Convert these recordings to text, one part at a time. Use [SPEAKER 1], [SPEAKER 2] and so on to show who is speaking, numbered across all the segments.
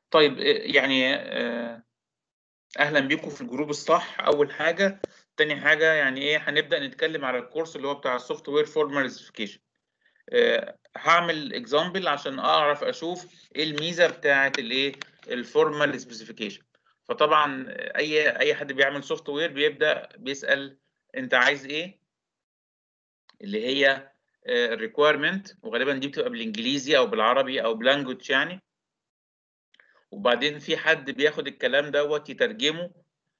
[SPEAKER 1] طيب يعني آه، اهلا بيكم في الجروب الصح اول حاجه تاني حاجه يعني ايه هنبدا نتكلم على الكورس اللي هو بتاع السوفت وير فورماليزيفيكيشن هعمل اكزامبل عشان اعرف اشوف ايه الميزه بتاعه الايه الفورمال سبيسيفيكيشن فطبعا اي اي حد بيعمل سوفت وير بيبدا بيسال انت عايز ايه اللي هي الريكويرمنت وغالبا دي بتبقى بالانجليزي او بالعربي او بلانجوج يعني وبعدين في حد بياخد الكلام دوت يترجمه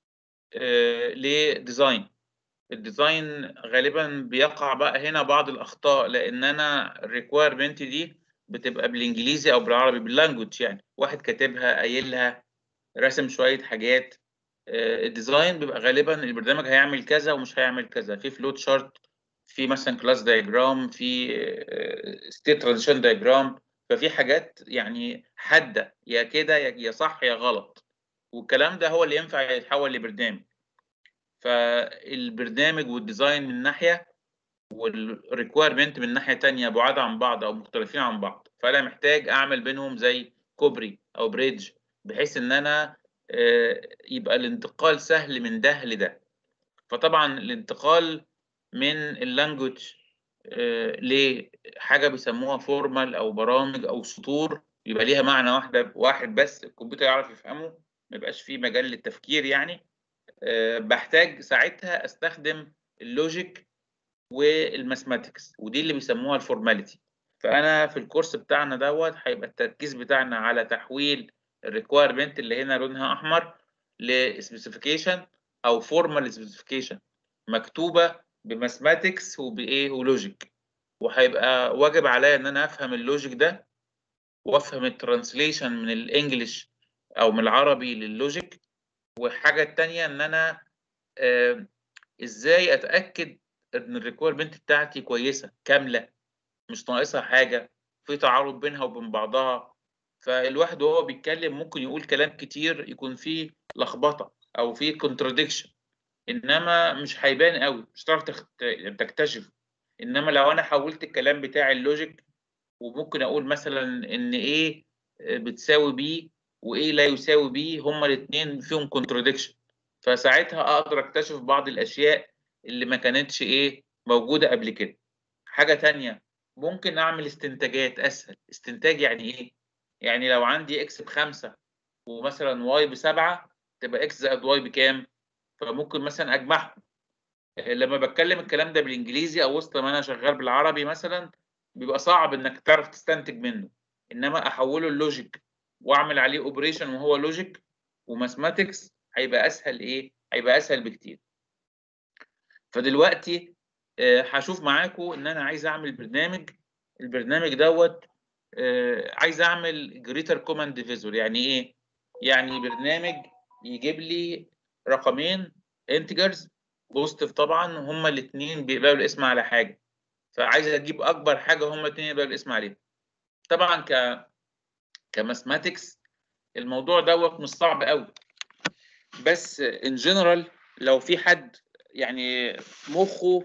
[SPEAKER 1] لديزاين الديزاين غالبا بيقع بقى هنا بعض الاخطاء لان انا الريكويرمنت دي بتبقى بالانجليزي او بالعربي باللانجوج يعني واحد كاتبها قايلها رسم شويه حاجات الديزاين بيبقى غالبا البرنامج هيعمل كذا ومش هيعمل كذا في فلوت شارت في مثلا كلاس دايجرام في ستيت ترانزيشن دايجرام ففي حاجات يعني حاده يا كده يا صح يا غلط والكلام ده هو اللي ينفع يتحول لبرنامج فالبرنامج والديزاين من ناحيه والريكويرمنت من ناحيه تانية بعاد عن بعض او مختلفين عن بعض فانا محتاج اعمل بينهم زي كوبري او بريدج بحيث ان انا يبقى الانتقال سهل من ده لده فطبعا الانتقال من اللانجوج لحاجه بيسموها فورمال او برامج او سطور يبقى ليها معنى واحده واحد بس الكمبيوتر يعرف يفهمه ما يبقاش فيه مجال للتفكير يعني بحتاج ساعتها استخدم اللوجيك والماثماتكس ودي اللي بيسموها الفورماليتي فانا في الكورس بتاعنا دوت هيبقى التركيز بتاعنا على تحويل الريكويرمنت اللي هنا لونها احمر لسبيسيفيكيشن او فورمال سبيسيفيكيشن مكتوبه بماثماتكس وبايه ولوجيك وهيبقى واجب عليا ان انا افهم اللوجيك ده وافهم الترانسليشن من الانجليش او من العربي لللوجيك والحاجه الثانيه ان انا آه ازاي اتاكد ان الريكويرمنت بتاعتي كويسه كامله مش ناقصها حاجه في تعارض بينها وبين بعضها فالواحد وهو بيتكلم ممكن يقول كلام كتير يكون فيه لخبطه او فيه كونتراديكشن انما مش هيبان قوي مش هتعرف تكتشف انما لو انا حولت الكلام بتاع اللوجيك وممكن اقول مثلا ان ايه بتساوي بي وايه لا يساوي بي هما الاثنين فيهم كونتراديكشن فساعتها اقدر اكتشف بعض الاشياء اللي ما كانتش ايه موجوده قبل كده حاجه تانية ممكن اعمل استنتاجات اسهل استنتاج يعني ايه يعني لو عندي اكس بخمسة ومثلا واي بسبعة تبقى اكس زائد واي بكام فممكن مثلا اجمعهم لما بتكلم الكلام ده بالانجليزي او وسط ما انا شغال بالعربي مثلا بيبقى صعب انك تعرف تستنتج منه انما احوله اللوجيك واعمل عليه اوبريشن وهو لوجيك وماثماتكس هيبقى اسهل ايه هيبقى اسهل بكتير فدلوقتي هشوف معاكم ان انا عايز اعمل برنامج البرنامج دوت عايز اعمل جريتر كوماند ديفيزور يعني ايه يعني برنامج يجيب لي رقمين انتجرز بوزيتيف طبعا هما الاثنين بيقبلوا الاسم على حاجه فعايز اجيب اكبر حاجه هما الاثنين يقبلوا الاسم عليها طبعا ك كماثماتكس الموضوع دوت مش صعب قوي بس ان جنرال لو في حد يعني مخه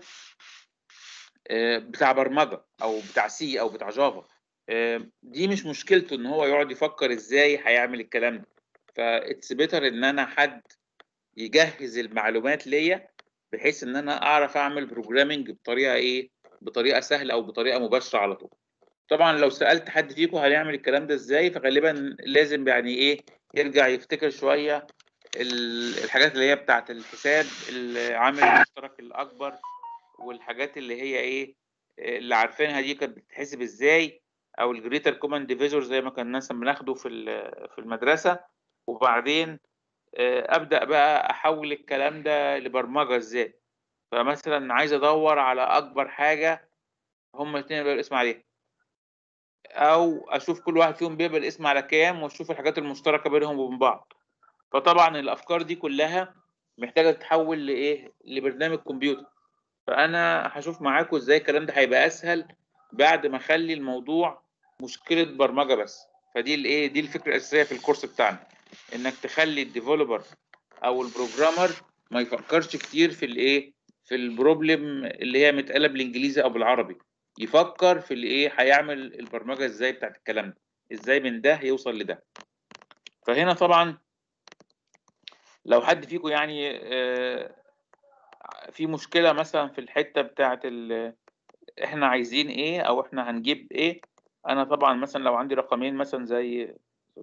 [SPEAKER 1] بتاع برمجه او بتاع سي او بتاع جافا دي مش مشكلته ان هو يقعد يفكر ازاي هيعمل الكلام ده فاتس بيتر ان انا حد يجهز المعلومات ليا بحيث ان انا اعرف اعمل بروجرامنج بطريقه ايه بطريقه سهله او بطريقه مباشره على طول طبعا لو سالت حد فيكم هنعمل الكلام ده ازاي فغالبا لازم يعني ايه يرجع يفتكر شويه الحاجات اللي هي بتاعه الحساب العامل المشترك الاكبر والحاجات اللي هي ايه اللي عارفينها دي كانت بتتحسب ازاي او الجريتر كوماند ديفيزور زي ما كنا مثلا بناخده في في المدرسه وبعدين ابدا بقى احول الكلام ده لبرمجه ازاي فمثلا عايز ادور على اكبر حاجه هما الاثنين يبقى الاسم عليها او اشوف كل واحد فيهم بيبقى الاسم على كام واشوف الحاجات المشتركه بينهم وبين بعض فطبعا الافكار دي كلها محتاجه تتحول لايه لبرنامج كمبيوتر فانا هشوف معاكم ازاي الكلام ده هيبقى اسهل بعد ما اخلي الموضوع مشكله برمجه بس فدي الايه دي الفكره الاساسيه في الكورس بتاعنا انك تخلي الديفلوبر او البروجرامر ما يفكرش كتير في الايه في البروبلم اللي هي متقاله بالانجليزي او بالعربي يفكر في الايه هيعمل البرمجه ازاي بتاعت الكلام ده ازاي من ده يوصل لده فهنا طبعا لو حد فيكم يعني آه، في مشكلة مثلا في الحتة بتاعة ال احنا عايزين ايه او احنا هنجيب ايه انا طبعا مثلا لو عندي رقمين مثلا زي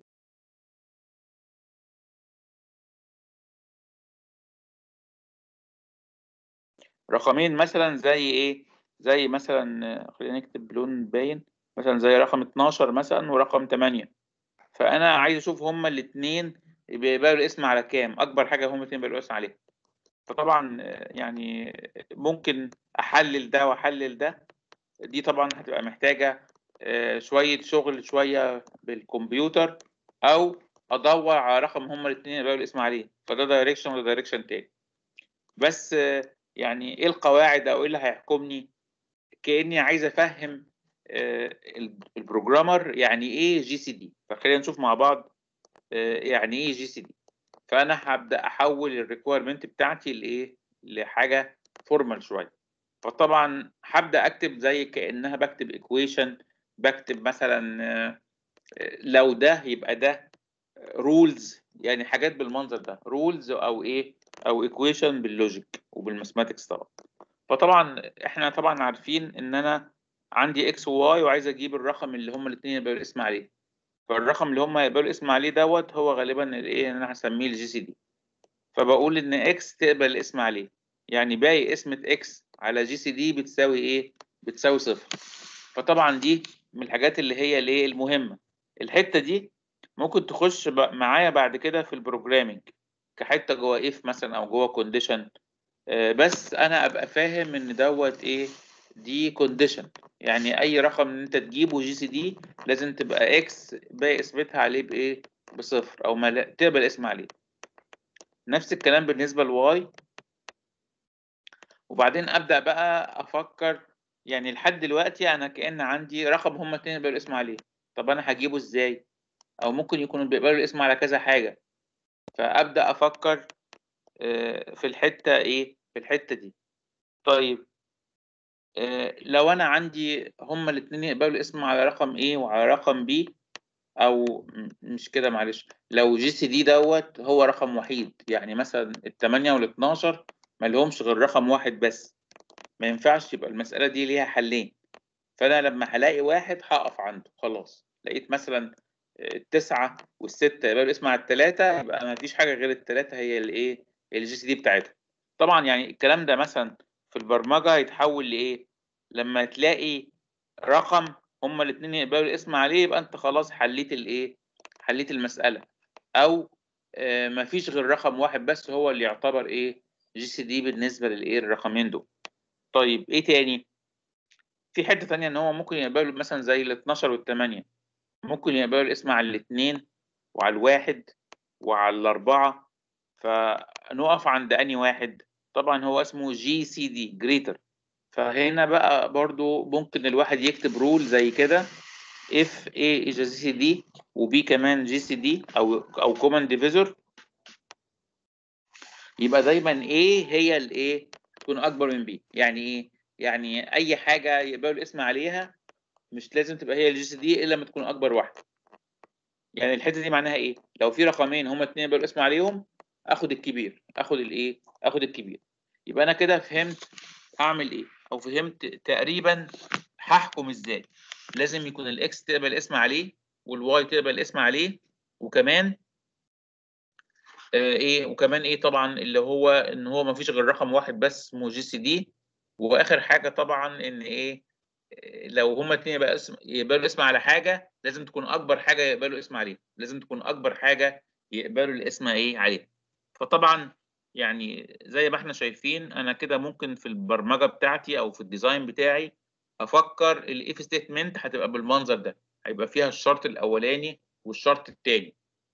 [SPEAKER 1] رقمين مثلا زي ايه زي مثلا خلينا نكتب لون باين مثلا زي رقم 12 مثلا ورقم 8 فانا عايز اشوف هما الاثنين بيبقى الاسم على كام اكبر حاجه هما الاثنين بيبقوا الاسم عليها فطبعا يعني ممكن احلل ده واحلل ده دي طبعا هتبقى محتاجه آه، شويه شغل شويه بالكمبيوتر او ادور على رقم هما الاثنين يبقى الاسم عليه فده دايركشن وده دايركشن تاني بس آه، يعني ايه القواعد او ايه اللي هيحكمني كاني عايز افهم آه، البروجرامر يعني ايه جي سي دي فخلينا نشوف مع بعض يعني ايه جي سي دي فانا هبدا احول الريكويرمنت بتاعتي لايه لحاجه فورمال شويه فطبعا هبدا اكتب زي كانها بكتب ايكويشن بكتب مثلا آه، لو ده يبقى ده رولز يعني حاجات بالمنظر ده رولز او ايه او ايكويشن باللوجيك وبالماثماتكس طبعا فطبعا احنا طبعا عارفين ان انا عندي اكس وواي وعايز اجيب الرقم اللي هما الاثنين يبقوا الاسم عليه فالرقم اللي هم يقبلوا الاسم عليه دوت هو غالبا الايه انا هسميه الجي سي دي فبقول ان اكس تقبل الاسم عليه يعني باقي اسمة اكس على جي سي دي بتساوي ايه بتساوي صفر فطبعا دي من الحاجات اللي هي الايه المهمه الحته دي ممكن تخش معايا بعد كده في البروجرامينج كحته جوه اف مثلا او جوه كونديشن آه، بس انا ابقى فاهم ان دوت ايه دي كونديشن يعني اي رقم ان انت تجيبه جي سي دي لازم تبقى اكس باقي اسمتها عليه بايه بصفر او ما تقبل اسم عليه نفس الكلام بالنسبه لواي وبعدين ابدا بقى افكر يعني لحد دلوقتي انا كان عندي رقم هما اتنين بيقبلوا الاسم عليه طب انا هجيبه ازاي او ممكن يكونوا بيقبلوا الاسم على كذا حاجه فابدا افكر آه، في الحته ايه في الحته دي طيب آه، لو انا عندي هما الاثنين يقبلوا الاسم على رقم A وعلى رقم B او مش كده معلش لو جي سي دي دوت هو رقم وحيد يعني مثلا ال8 وال12 ما لهمش غير رقم واحد بس ما ينفعش يبقى المسألة دي ليها حلين فانا لما هلاقي واحد هقف عنده خلاص لقيت مثلا التسعة والستة يبقى الاسم على التلاتة يبقى ما فيش حاجة غير التلاتة هي الايه الجي سي دي بتاعتها طبعا يعني الكلام ده مثلا في البرمجة يتحول لإيه؟ لما تلاقي رقم هما الاتنين يقبلوا الاسم عليه يبقى أنت خلاص حليت الإيه؟ حليت المسألة أو آه مفيش غير رقم واحد بس هو اللي يعتبر إيه؟ جي سي دي بالنسبة للإيه؟ الرقمين دول. طيب إيه تاني؟ في حتة تانية إن هو ممكن يقبلوا مثلا زي ال 12 وال 8 ممكن يقبلوا الاسم على الاتنين وعلى الواحد وعلى الأربعة فنقف عند أنهي واحد؟ طبعا هو اسمه جي سي دي جريتر فهنا بقى برضو ممكن الواحد يكتب رول زي كده اف A جي سي دي وبي كمان جي سي دي او او كومن ديفيزور يبقى دايما A هي الايه تكون اكبر من B يعني ايه يعني اي حاجه يقبلوا الاسم عليها مش لازم تبقى هي الجي سي دي الا لما تكون اكبر واحده يعني الحته دي معناها ايه لو في رقمين هما اتنين يقبلوا الاسم عليهم اخد الكبير اخد الايه اخد الكبير يبقى انا كده فهمت هعمل ايه او فهمت تقريبا هحكم ازاي لازم يكون الاكس تقبل اسم عليه والواي تقبل اسم عليه وكمان آه ايه وكمان ايه طبعا اللي هو ان هو ما فيش غير رقم واحد بس اسمه جي سي دي واخر حاجه طبعا ان ايه لو هما اتنين يبقى اسم يقبلوا اسم على حاجه لازم تكون اكبر حاجه يقبلوا اسم عليها لازم تكون اكبر حاجه يقبلوا الاسم ايه عليها فطبعا يعني زي ما احنا شايفين انا كده ممكن في البرمجه بتاعتي او في الديزاين بتاعي افكر الاف ستيتمنت هتبقى بالمنظر ده هيبقى فيها الشرط الاولاني والشرط الثاني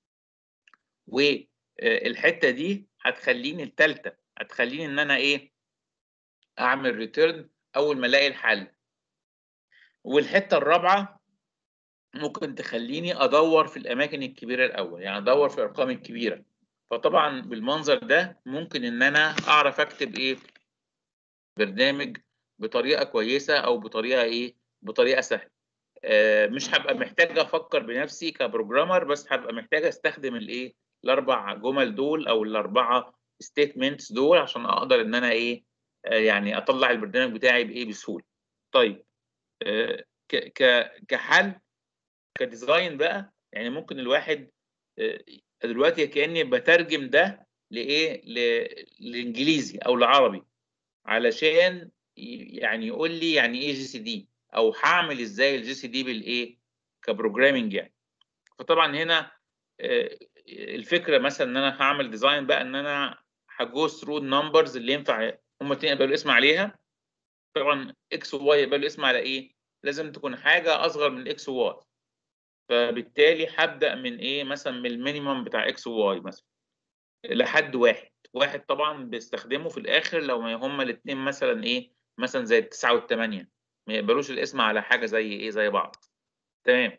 [SPEAKER 1] والحته دي هتخليني الثالثه هتخليني ان انا ايه اعمل ريتيرن اول ما الاقي الحل والحته الرابعه ممكن تخليني ادور في الاماكن الكبيره الاول يعني ادور في الارقام الكبيره فطبعا بالمنظر ده ممكن ان انا اعرف اكتب ايه برنامج بطريقه كويسه او بطريقه ايه بطريقه سهله آه، مش هبقى محتاج افكر بنفسي كبروجرامر بس هبقى محتاج استخدم الايه الاربع جمل دول او الاربعه ستيتمنتس دول عشان اقدر ان انا ايه آه، يعني اطلع البرنامج بتاعي بايه بسهوله طيب آه، ك ك كحل كديزاين بقى يعني ممكن الواحد آه، دلوقتي كاني بترجم ده لايه ل- لانجليزي او لعربي علشان ي- يعني يقول لي يعني ايه جي سي دي او هعمل ازاي الجي سي دي بالايه كبروجرامنج يعني فطبعا هنا آه، الفكره مثلا ان انا هعمل ديزاين بقى ان انا هجو ثرو النمبرز اللي ينفع هم الاثنين يقبلوا الاسم عليها طبعا اكس وواي يقبلوا الاسم على ايه لازم تكون حاجه اصغر من اكس وواي فبالتالي هبدا من ايه مثلا من المينيمم بتاع اكس وواي مثلا لحد واحد واحد طبعا بيستخدمه في الاخر لو ما هما الاثنين مثلا ايه مثلا زي التسعة والثمانية ما يقبلوش الاسم على حاجة زي ايه زي بعض تمام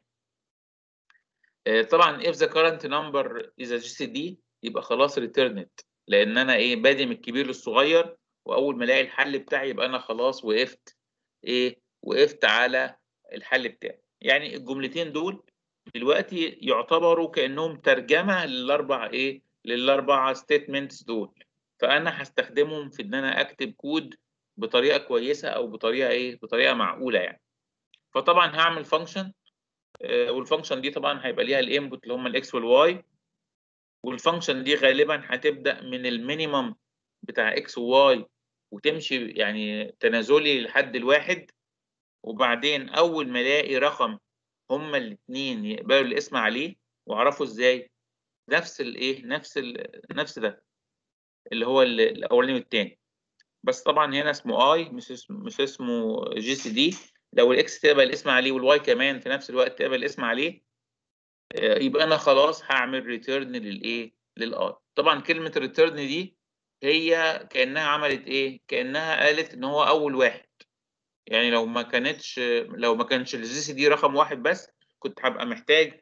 [SPEAKER 1] آه، طبعا if the current number is a GCD يبقى خلاص returned لان انا ايه بادئ من الكبير للصغير واول ما الاقي الحل بتاعي يبقى انا خلاص وقفت ايه وقفت على الحل بتاعي يعني الجملتين دول دلوقتي يعتبروا كانهم ترجمه للاربع ايه للاربع ستيتمنتس دول فانا هستخدمهم في ان انا اكتب كود بطريقه كويسه او بطريقه ايه بطريقه معقوله يعني فطبعا هعمل فانكشن والفانكشن دي طبعا هيبقى ليها الانبوت اللي هم الاكس والواي والفانكشن دي غالبا هتبدا من المينيمم بتاع اكس وواي وتمشي يعني تنازلي لحد الواحد وبعدين اول ما الاقي رقم هما الاثنين يقبلوا الاسم عليه واعرفه ازاي نفس الايه نفس ال... نفس ده اللي هو ال- الاولاني والثاني بس طبعا هنا اسمه اي مش اسمه مش اسمه جي سي دي لو الاكس تقبل الاسم عليه والواي كمان في نفس الوقت تقبل الاسم عليه آه، يبقى انا خلاص هعمل ريتيرن للايه للاي طبعا كلمه ريتيرن دي هي كانها عملت ايه كانها قالت ان هو اول واحد يعني لو ما كانتش لو ما كانش الجي سي دي رقم واحد بس كنت هبقى محتاج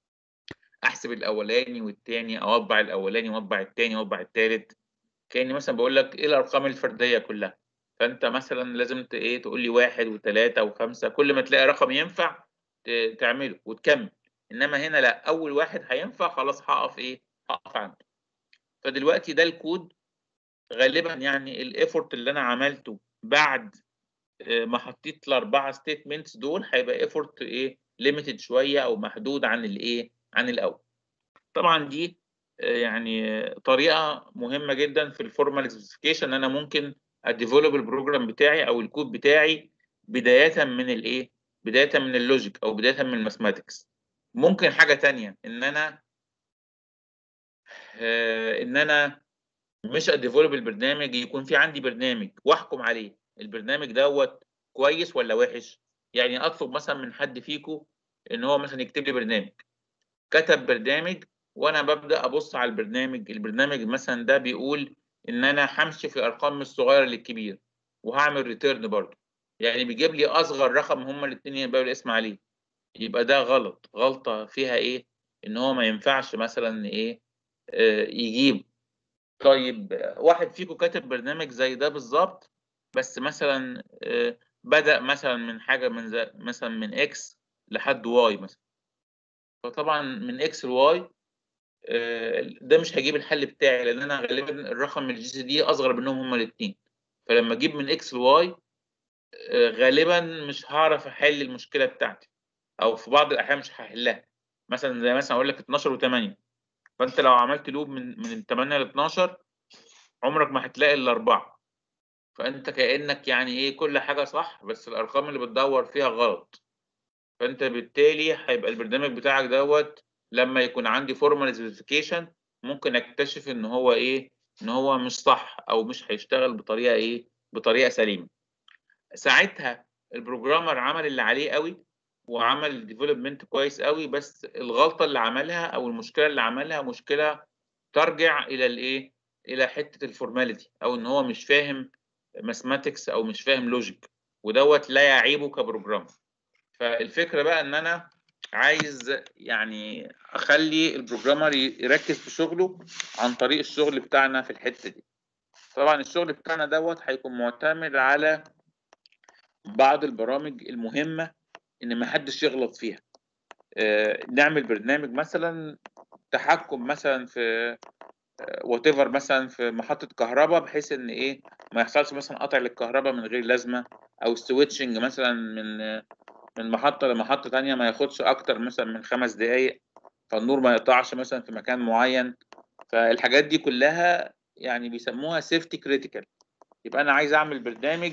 [SPEAKER 1] احسب الاولاني والتاني او اطبع الاولاني واطبع التاني واطبع التالت كاني مثلا بقول لك ايه الارقام الفرديه كلها فانت مثلا لازم ت- ايه تقول لي واحد وثلاثه وخمسه كل ما تلاقي رقم ينفع ت- تعمله وتكمل انما هنا لا اول واحد هينفع خلاص هقف ايه هقف عنده فدلوقتي ده الكود غالبا يعني الايفورت اللي انا عملته بعد آه، ما حطيت الاربعه ستيتمنتس دول هيبقى ايفورت ايه ليميتد شويه او محدود عن الايه عن الاول طبعا دي آه، يعني آه، طريقه مهمه جدا في الفورمال سبيسيفيكيشن ان انا ممكن اديفلوب البروجرام بتاعي او الكود بتاعي بدايه من الايه بدايه من اللوجيك او بدايه من الماثماتكس ممكن حاجه تانية ان انا آه، ان انا مش اديفلوب البرنامج يكون في عندي برنامج واحكم عليه البرنامج دوت كويس ولا وحش يعني اطلب مثلا من حد فيكم ان هو مثلا يكتب لي برنامج كتب برنامج وانا ببدا ابص على البرنامج البرنامج مثلا ده بيقول ان انا همشي في الارقام من الصغير للكبير وهعمل ريتيرن برضه يعني بيجيب لي اصغر رقم هما الاثنين يبقوا الاسم عليه يبقى ده غلط غلطه فيها ايه ان هو ما ينفعش مثلا ايه آه يجيب طيب آه، واحد فيكم كاتب برنامج زي ده بالظبط بس مثلا آه، بدأ مثلا من حاجه من زي مثلا من اكس لحد واي مثلا فطبعا من اكس لواي ده مش هيجيب الحل بتاعي لان انا غالبا الرقم الجي سي دي اصغر منهم هما الاثنين فلما اجيب من اكس لواي غالبا مش هعرف احل المشكله بتاعتي او في بعض الاحيان مش هحلها مثلا زي مثلا اقول لك 12 و8 فانت لو عملت لوب من من 8 ل 12 عمرك ما هتلاقي الا اربعه فانت كانك يعني ايه كل حاجه صح بس الارقام اللي بتدور فيها غلط فانت بالتالي هيبقى البرنامج بتاعك دوت لما يكون عندي فورمال سبيسيفيكيشن ممكن اكتشف ان هو ايه ان هو مش صح او مش هيشتغل بطريقه ايه بطريقه سليمه ساعتها البروجرامر عمل اللي عليه قوي وعمل ديفلوبمنت كويس قوي بس الغلطه اللي عملها او المشكله اللي عملها مشكله ترجع الى الايه الى حته الفورماليتي او ان هو مش فاهم ماثماتكس او مش فاهم لوجيك ودوت لا يعيبه كبروجرامر فالفكره بقى ان انا عايز يعني اخلي البروجرامر يركز في شغله عن طريق الشغل بتاعنا في الحته دي طبعا الشغل بتاعنا دوت هيكون معتمد على بعض البرامج المهمه ان ما حدش يغلط فيها آه، نعمل برنامج مثلا تحكم مثلا في وات ايفر مثلا في محطه كهرباء بحيث ان ايه ما يحصلش مثلا قطع للكهرباء من غير لازمه او سويتشنج مثلا من من محطه لمحطه تانية ما ياخدش اكتر مثلا من خمس دقائق فالنور ما يقطعش مثلا في مكان معين فالحاجات دي كلها يعني بيسموها سيفتي كريتيكال يبقى انا عايز اعمل برنامج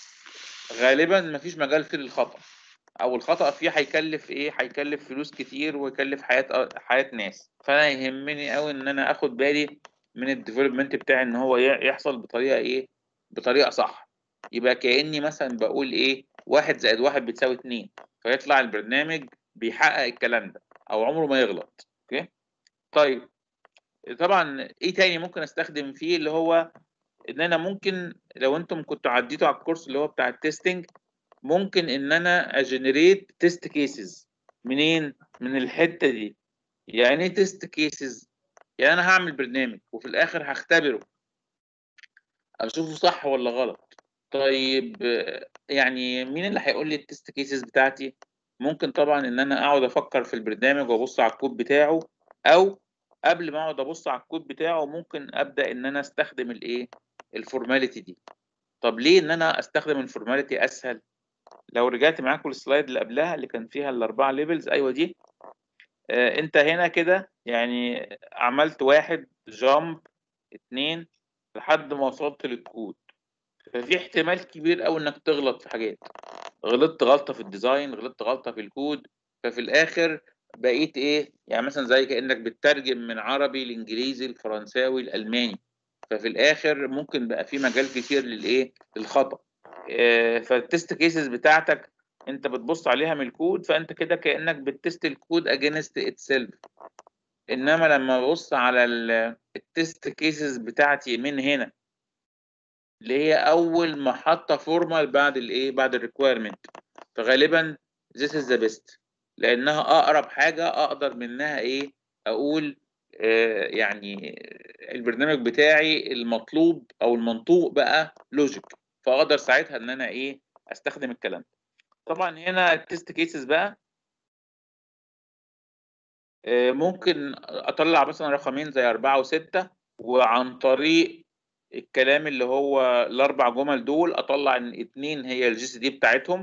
[SPEAKER 1] غالبا ما فيش مجال فيه للخطا او الخطا فيه هيكلف ايه هيكلف فلوس كتير ويكلف حياه حياه ناس فانا يهمني قوي ان انا اخد بالي من الديفلوبمنت بتاعي ان هو يحصل بطريقه ايه بطريقه صح يبقى كاني مثلا بقول ايه واحد زائد واحد بتساوي اتنين فيطلع البرنامج بيحقق الكلام ده او عمره ما يغلط اوكي طيب طبعا ايه تاني ممكن استخدم فيه اللي هو ان انا ممكن لو انتم كنتوا عديتوا على الكورس اللي هو بتاع التستنج ممكن ان انا اجنريت تيست كيسز منين من الحته دي يعني ايه تيست كيسز يعني انا هعمل برنامج وفي الاخر هختبره اشوفه صح ولا غلط طيب يعني مين اللي هيقول لي التيست كيسز بتاعتي ممكن طبعا ان انا اقعد افكر في البرنامج وابص على الكود بتاعه او قبل ما اقعد ابص على الكود بتاعه ممكن ابدا ان انا استخدم الايه الفورماليتي دي طب ليه ان انا استخدم الفورماليتي اسهل لو رجعت معاكم السلايد اللي قبلها اللي كان فيها الاربعه ليفلز ايوه دي آه انت هنا كده يعني عملت واحد جامب اتنين لحد ما وصلت للكود ففي احتمال كبير قوي انك تغلط في حاجات غلطت غلطه في الديزاين غلطت غلطه في الكود ففي الاخر بقيت ايه يعني مثلا زي كانك بتترجم من عربي لانجليزي الفرنساوي الالماني ففي الاخر ممكن بقى في مجال كتير للايه للخطا آه فالتست كيسز بتاعتك انت بتبص عليها من الكود فانت كده كانك بتست الكود اجينست اتسيلف انما لما ببص على التست كيسز بتاعتي من هنا اللي هي اول محطه فورمال بعد الايه بعد الريكويرمنت فغالبا this is the best لانها اقرب حاجه اقدر منها ايه اقول آه يعني البرنامج بتاعي المطلوب او المنطوق بقى لوجيك فاقدر ساعتها ان انا ايه استخدم الكلام ده طبعا هنا التست كيسز بقى آه ممكن اطلع مثلا رقمين زي أربعة وستة وعن طريق الكلام اللي هو الاربع جمل دول اطلع ان اتنين هي الجي سي دي بتاعتهم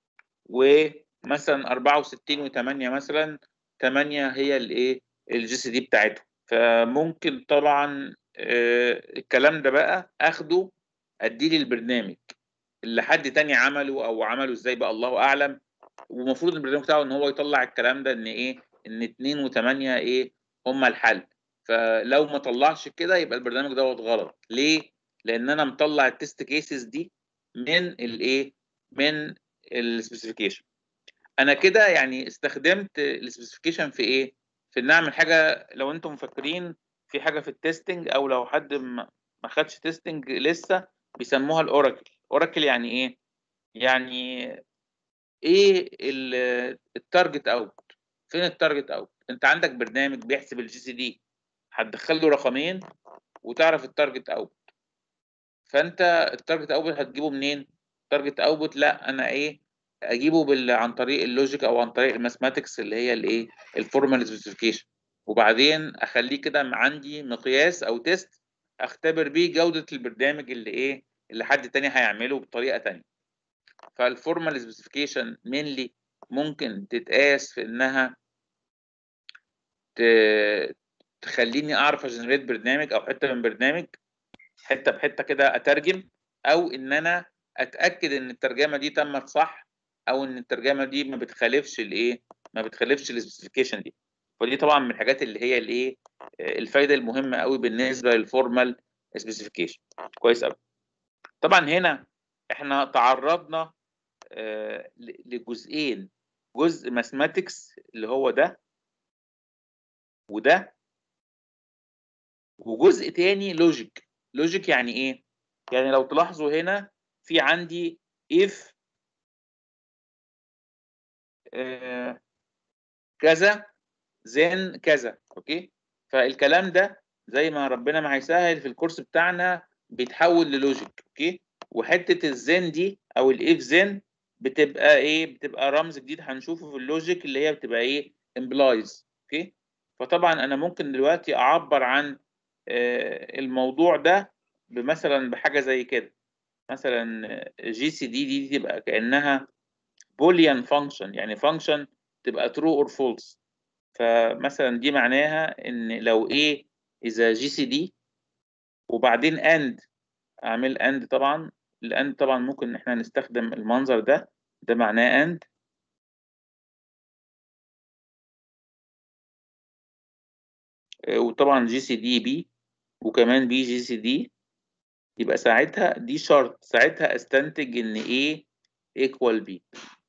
[SPEAKER 1] ومثلا 64 و8 مثلا 8 هي الايه الجي سي دي بتاعتهم فممكن طبعا آه الكلام ده بقى اخده اديه للبرنامج اللي حد تاني عمله او عمله ازاي بقى الله اعلم ومفروض البرنامج بتاعه ان هو يطلع الكلام ده ان ايه ان 2 و8 ايه هما الحل فلو ما طلعش كده يبقى البرنامج دوت غلط ليه لان انا مطلع التست كيسز دي من الايه من السبيسيفيكيشن انا كده يعني استخدمت السبيسيفيكيشن في ايه في ان اعمل حاجه لو انتم مفكرين في حاجه في التستنج او لو حد ما خدش تستنج لسه بيسموها الاوراكل اوراكل يعني ايه يعني ايه التارجت اوت فين التارجت اوت انت عندك برنامج بيحسب الجي سي دي هتدخل له رقمين وتعرف التارجت اوت فانت التارجت اوت هتجيبه منين التارجت اوت لا انا ايه اجيبه بال... عن طريق اللوجيك او عن طريق الماثماتكس اللي هي الايه الفورمال سبيسيفيكيشن وبعدين اخليه كده عندي مقياس او تيست اختبر بيه جوده البرنامج اللي ايه اللي حد تاني هيعمله بطريقه تانية فالفورمال سبيسيفيكيشن مينلي ممكن تتقاس في انها ت... تخليني اعرف اجنريت برنامج او حته من برنامج حته بحته كده اترجم او ان انا اتاكد ان الترجمه دي تمت صح او ان الترجمه دي ما بتخالفش الايه ما بتخالفش السبيسيفيكيشن دي فدي طبعا من الحاجات اللي هي الايه الفايده المهمه قوي بالنسبه للفورمال سبيسيفيكيشن كويس قوي طبعا هنا احنا تعرضنا آه لجزئين جزء ماثماتكس اللي هو ده وده وجزء تاني لوجيك لوجيك يعني ايه يعني لو تلاحظوا هنا في عندي if آه كذا then كذا اوكي فالكلام ده زي ما ربنا ما هيسهل في الكورس بتاعنا بيتحول للوجيك اوكي وحته الزين دي او الاف زين بتبقى ايه بتبقى رمز جديد هنشوفه في اللوجيك اللي هي بتبقى ايه امبلايز اوكي فطبعا انا ممكن دلوقتي اعبر عن آه، الموضوع ده بمثلا بحاجه زي كده مثلا جي سي دي دي تبقى كانها بوليان فانكشن يعني فانكشن تبقى ترو اور فولس فمثلا دي معناها ان لو ايه اذا جي سي دي وبعدين اند اعمل اند طبعا الاند طبعا ممكن ان احنا نستخدم المنظر ده ده معناه اند وطبعا جي سي دي بي وكمان بي جي سي دي يبقى ساعتها دي شرط ساعتها استنتج ان A equal B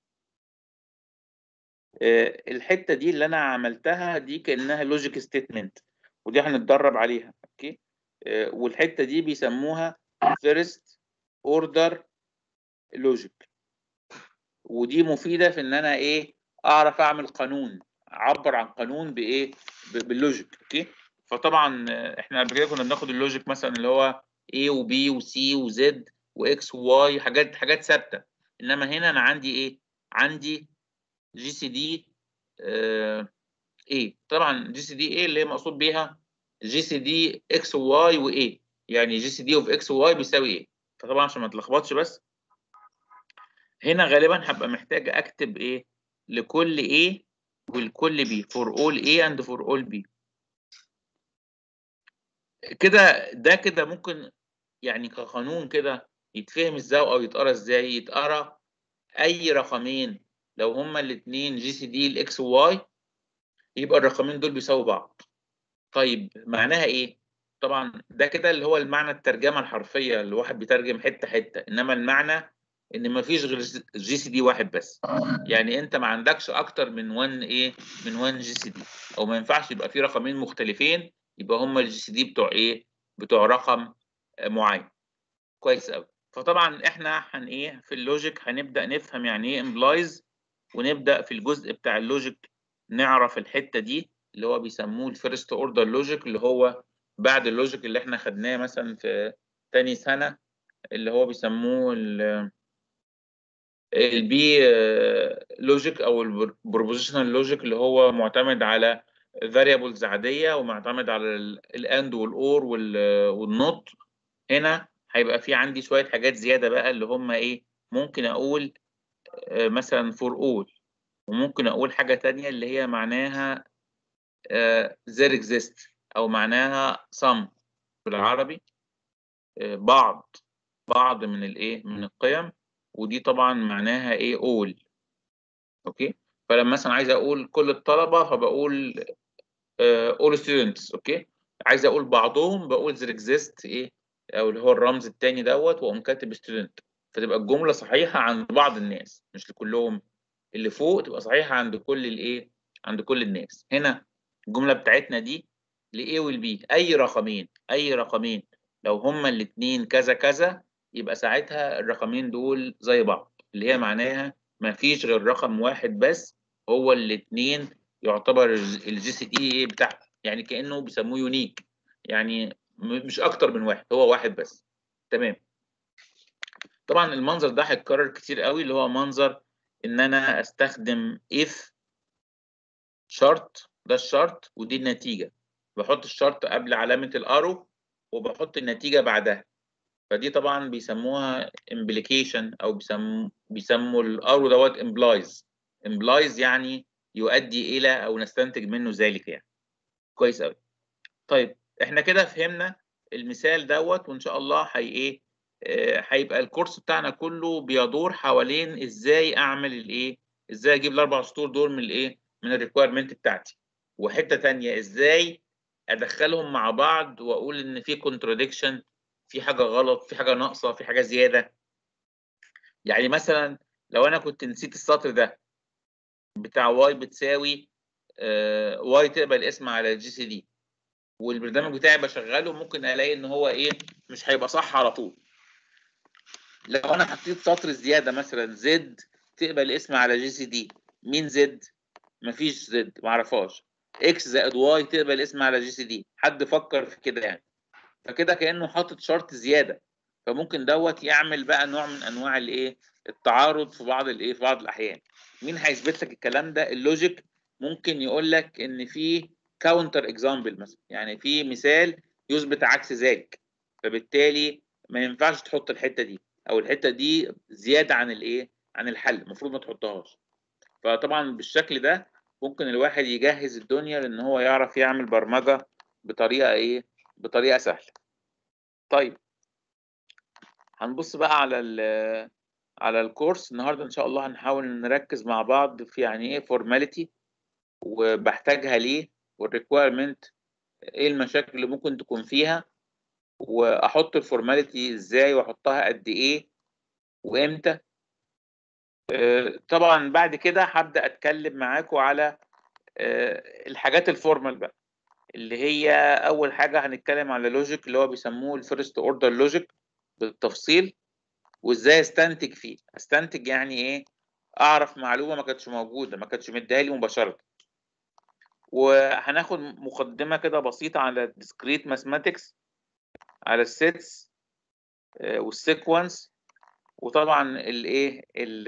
[SPEAKER 1] آه، الحتة دي اللي انا عملتها دي كأنها لوجيك ستيتمنت ودي هنتدرب عليها اوكي آه، والحتة دي بيسموها first order logic ودي مفيدة في ان انا ايه اعرف اعمل قانون اعبر عن قانون بايه ب- باللوجيك اوكي فطبعا آه، احنا قبل كده كنا بناخد اللوجيك مثلا اللي هو A و B و C و Z و X و Y حاجات حاجات ثابته انما هنا انا عندي ايه عندي جي سي دي A طبعا جي سي دي A اللي هي مقصود بيها جي سي دي X و Y و A يعني جي سي دي اوف X و Y بيساوي ايه فطبعا عشان ما تلخبطش بس هنا غالبا هبقى محتاج اكتب ايه لكل A ولكل B for all A and for all B كده ده كده ممكن يعني كقانون كده يتفهم ازاي او يتقرا ازاي يتقرا اي رقمين لو هما الاثنين جي سي دي الاكس وواي يبقى الرقمين دول بيساووا بعض طيب معناها ايه طبعا ده كده اللي هو المعنى الترجمه الحرفيه اللي الواحد بيترجم حته حته انما المعنى ان مفيش غير جي سي دي واحد بس يعني انت ما عندكش اكتر من 1 ايه من 1 جي سي دي او ما ينفعش يبقى في رقمين مختلفين يبقى هما الجي سي دي بتوع ايه بتوع رقم آه، معين كويس قوي فطبعا احنا هن ايه في اللوجيك هنبدا نفهم يعني ايه امبلايز ونبدا في الجزء بتاع اللوجيك نعرف الحته دي اللي هو بيسموه الفيرست اوردر لوجيك اللي هو بعد اللوجيك اللي احنا خدناه مثلا في تاني سنه اللي هو بيسموه ال البي لوجيك او البروبوزيشنال لوجيك اللي هو معتمد على فاريبلز عاديه ومعتمد على الاند والاور والنوت هنا هيبقى في عندي شويه حاجات زياده بقى اللي هم ايه ممكن اقول آه، مثلا فور اول وممكن اقول حاجه تانية اللي هي معناها آه، there exist او معناها some بالعربي آه، بعض بعض من الايه من القيم ودي طبعا معناها ايه all اوكي فلما مثلا عايز اقول كل الطلبه فبقول آه، all students اوكي عايز اقول بعضهم بقول there exist ايه او اللي هو الرمز التاني دوت واقوم كاتب student فتبقى الجمله صحيحه عند بعض الناس مش لكلهم اللي فوق تبقى صحيحه عند كل الايه عند كل الناس هنا الجمله بتاعتنا دي لايه والبي اي رقمين اي رقمين لو هما الاثنين كذا كذا يبقى ساعتها الرقمين دول زي بعض اللي هي معناها ما فيش غير رقم واحد بس هو الاثنين يعتبر الجي سي دي بتاعهم يعني كانه بيسموه يونيك يعني م- مش اكتر من واحد هو واحد بس تمام طبعا المنظر ده هيتكرر كتير قوي اللي هو منظر ان انا استخدم if شرط ده الشرط ودي النتيجة بحط الشرط قبل علامة الارو وبحط النتيجة بعدها فدي طبعا بيسموها implication او بيسموا بيسموا الارو دوت implies implies يعني يؤدي الى او نستنتج منه ذلك يعني كويس قوي طيب احنا كده فهمنا المثال دوت وان شاء الله هي ايه آه، هيبقى الكورس بتاعنا كله بيدور حوالين ازاي اعمل الايه ازاي اجيب الاربع سطور دول من الايه من الريكويرمنت بتاعتي وحته تانية ازاي ادخلهم مع بعض واقول ان في كونتراديكشن في حاجه غلط في حاجه ناقصه في حاجه زياده يعني مثلا لو انا كنت نسيت السطر ده بتاع واي بتساوي واي تقبل اسم على الجي سي دي والبرنامج بتاعي بشغله ممكن الاقي ان هو ايه مش هيبقى صح على طول لو انا حطيت سطر زياده مثلا زد تقبل اسم على جي سي دي مين زد مفيش زد معرفهاش اكس زائد واي تقبل اسم على جي سي دي حد فكر في كده يعني فكده كانه حاطط شرط زياده فممكن دوت يعمل بقى نوع من انواع الايه التعارض في بعض الايه في بعض الاحيان مين هيثبت لك الكلام ده اللوجيك ممكن يقول لك ان في كاونتر اكزامبل مثلا يعني في مثال يثبت عكس ذلك فبالتالي ما ينفعش تحط الحته دي او الحته دي زياده عن الايه عن الحل المفروض ما تحطهاش فطبعا بالشكل ده ممكن الواحد يجهز الدنيا لان هو يعرف يعمل برمجه بطريقه ايه بطريقه سهله طيب هنبص بقى على ال على الكورس النهارده ان شاء الله هنحاول نركز مع بعض في يعني ايه فورماليتي وبحتاجها ليه والريكويرمنت ايه المشاكل اللي ممكن تكون فيها واحط الفورماليتي ازاي واحطها قد ايه وامتى آه، طبعا بعد كده هبدا اتكلم معاكم على آه، الحاجات الفورمال بقى اللي هي اول حاجه هنتكلم على لوجيك اللي هو بيسموه الفيرست اوردر لوجيك بالتفصيل وازاي استنتج فيه استنتج يعني ايه اعرف معلومه ما كانتش موجوده ما كانتش مديها لي مباشره وهناخد مقدمه كده بسيطه على الديسكريت ماثماتكس على السيتس والسيكونس وطبعا الايه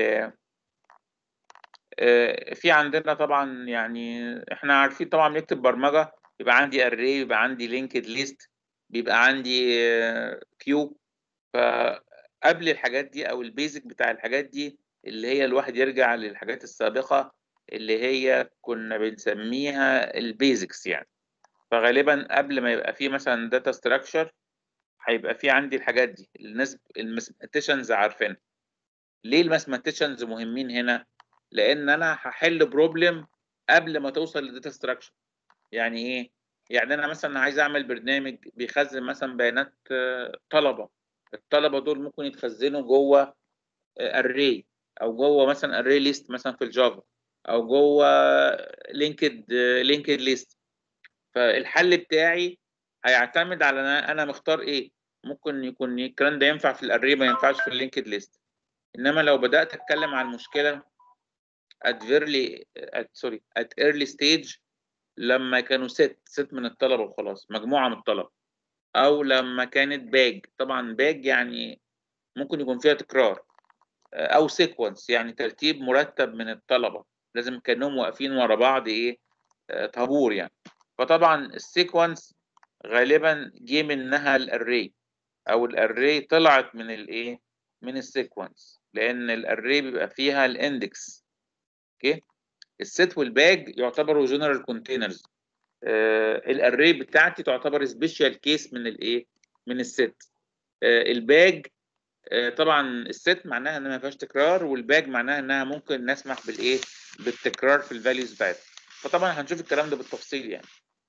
[SPEAKER 1] في عندنا طبعا يعني احنا عارفين طبعا بنكتب برمجه يبقى عندي اري يبقى عندي لينكد ليست بيبقى عندي كيو فقبل الحاجات دي او البيزك بتاع الحاجات دي اللي هي الواحد يرجع للحاجات السابقه اللي هي كنا بنسميها البيزكس يعني فغالبا قبل ما يبقى في مثلا داتا ستراكشر هيبقى في عندي الحاجات دي الناس الماثماتيشنز عارفينها ليه الماثماتيشنز مهمين هنا لان انا هحل بروبلم قبل ما توصل للداتا ستراكشر يعني ايه يعني انا مثلا عايز اعمل برنامج بيخزن مثلا بيانات طلبه الطلبه دول ممكن يتخزنوا جوه اري او جوه مثلا اري ليست مثلا في الجافا او جوه لينكد لينكد ليست فالحل بتاعي هيعتمد على انا انا مختار ايه ممكن يكون الكلام ده ينفع في الاري ما ينفعش في اللينكد ليست انما لو بدات اتكلم عن المشكله at early at sorry at early stage لما كانوا ست ست من الطلبه وخلاص مجموعه من الطلبه او لما كانت باج طبعا باج يعني ممكن يكون فيها تكرار او سيكونس يعني ترتيب مرتب من الطلبه لازم كانهم واقفين ورا بعض ايه طابور يعني فطبعا السيكونس غالبا جه منها الاري او الاري طلعت من الايه من السيكونس لان الاري بيبقى فيها الاندكس اوكي الست والباج يعتبروا جنرال كونتينرز آه الاري بتاعتي تعتبر سبيشال كيس من الايه من الست آه الباج آه طبعا الست معناها انها ما فيهاش تكرار والباج معناها انها ممكن نسمح بالايه بالتكرار في الفاليوز بتاعتها فطبعا هنشوف الكلام ده بالتفصيل يعني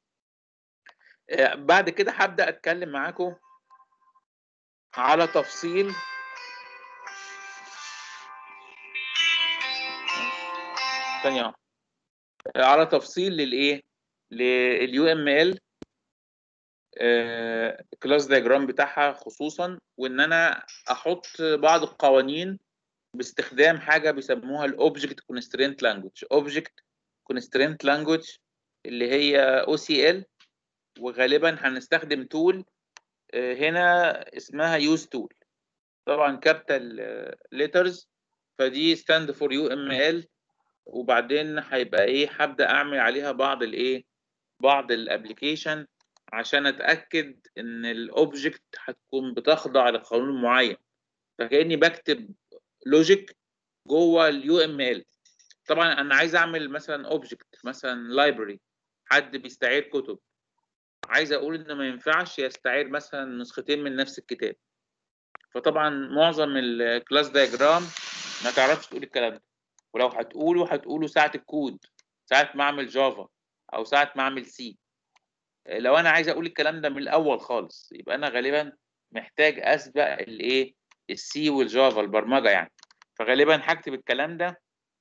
[SPEAKER 1] آه بعد كده هبدا اتكلم معاكم على تفصيل ثانيه على تفصيل للايه لليو ام ال كلاس دايجرام بتاعها خصوصا وان انا احط بعض القوانين باستخدام حاجه بيسموها الاوبجكت كونسترينت لانجوج اوبجكت كونسترينت لانجوج اللي هي او سي ال وغالبا هنستخدم تول هنا اسمها يوز تول طبعا كابيتال ليترز فدي ستاند فور يو ام ال وبعدين هيبقى ايه هبدا اعمل عليها بعض الايه بعض الابلكيشن عشان اتاكد ان الاوبجكت هتكون بتخضع لقانون معين فكاني بكتب لوجيك جوه اليو ام ال طبعا انا عايز اعمل مثلا اوبجكت مثلا لايبرري حد بيستعير كتب عايز اقول ان ما ينفعش يستعير مثلا نسختين من نفس الكتاب فطبعا معظم الكلاس دايجرام ما تعرفش تقول الكلام ده ولو هتقوله هتقوله ساعة الكود ساعة ما اعمل جافا او ساعة ما اعمل سي لو انا عايز اقول الكلام ده من الاول خالص يبقى انا غالبا محتاج اسبق الايه السي والجافا البرمجه يعني فغالبا هكتب الكلام ده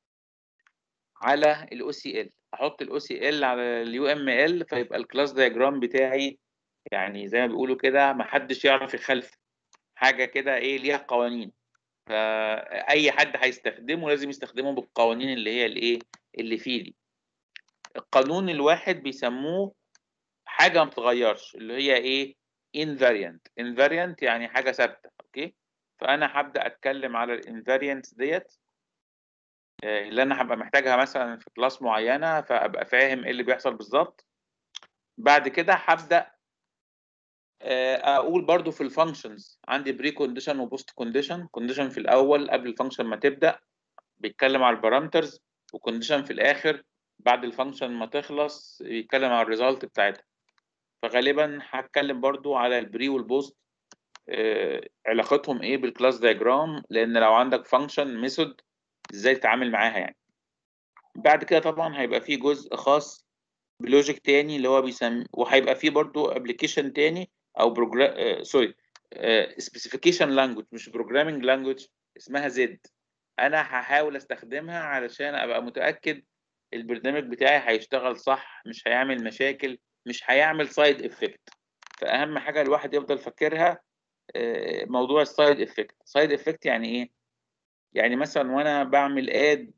[SPEAKER 1] على الاو سي ال احط الاو سي ال على اليو ام ال فيبقى الكلاس دايجرام بتاعي يعني زي ما بيقولوا كده ما حدش يعرف يخلف حاجه كده ايه ليها قوانين فاي حد هيستخدمه لازم يستخدمه بالقوانين اللي هي الايه اللي فيه دي القانون الواحد بيسموه حاجه ما بتتغيرش اللي هي ايه invariant invariant يعني حاجه ثابته اوكي فانا هبدا اتكلم على الانفاريانس ديت آه، اللي انا هبقى محتاجها مثلا في كلاس معينه فابقى فاهم ايه اللي بيحصل بالظبط بعد كده هبدا آه، اقول برضو في الفانكشنز عندي بري كونديشن وبوست كونديشن كونديشن في الاول قبل الفانكشن ما تبدا بيتكلم على البارامترز وكونديشن في الاخر بعد الفانكشن ما تخلص يتكلم على الريزلت بتاعتها فغالبا هتكلم برضو على البري والبوست آه، علاقتهم ايه بالكلاس دايجرام لان لو عندك فانكشن ميثود ازاي تتعامل معاها يعني بعد كده طبعا هيبقى في جزء خاص بلوجيك تاني اللي هو بيسمي وهيبقى في برضو ابلكيشن تاني او بروجرام سوري سبيسيفيكيشن لانجوج مش بروجرامينج لانجوج اسمها زد انا هحاول استخدمها علشان ابقى متاكد البرنامج بتاعي هيشتغل صح مش هيعمل مشاكل مش هيعمل سايد افكت فاهم حاجه الواحد يفضل فاكرها آه، موضوع السايد افكت سايد افكت يعني ايه يعني مثلا وانا بعمل اد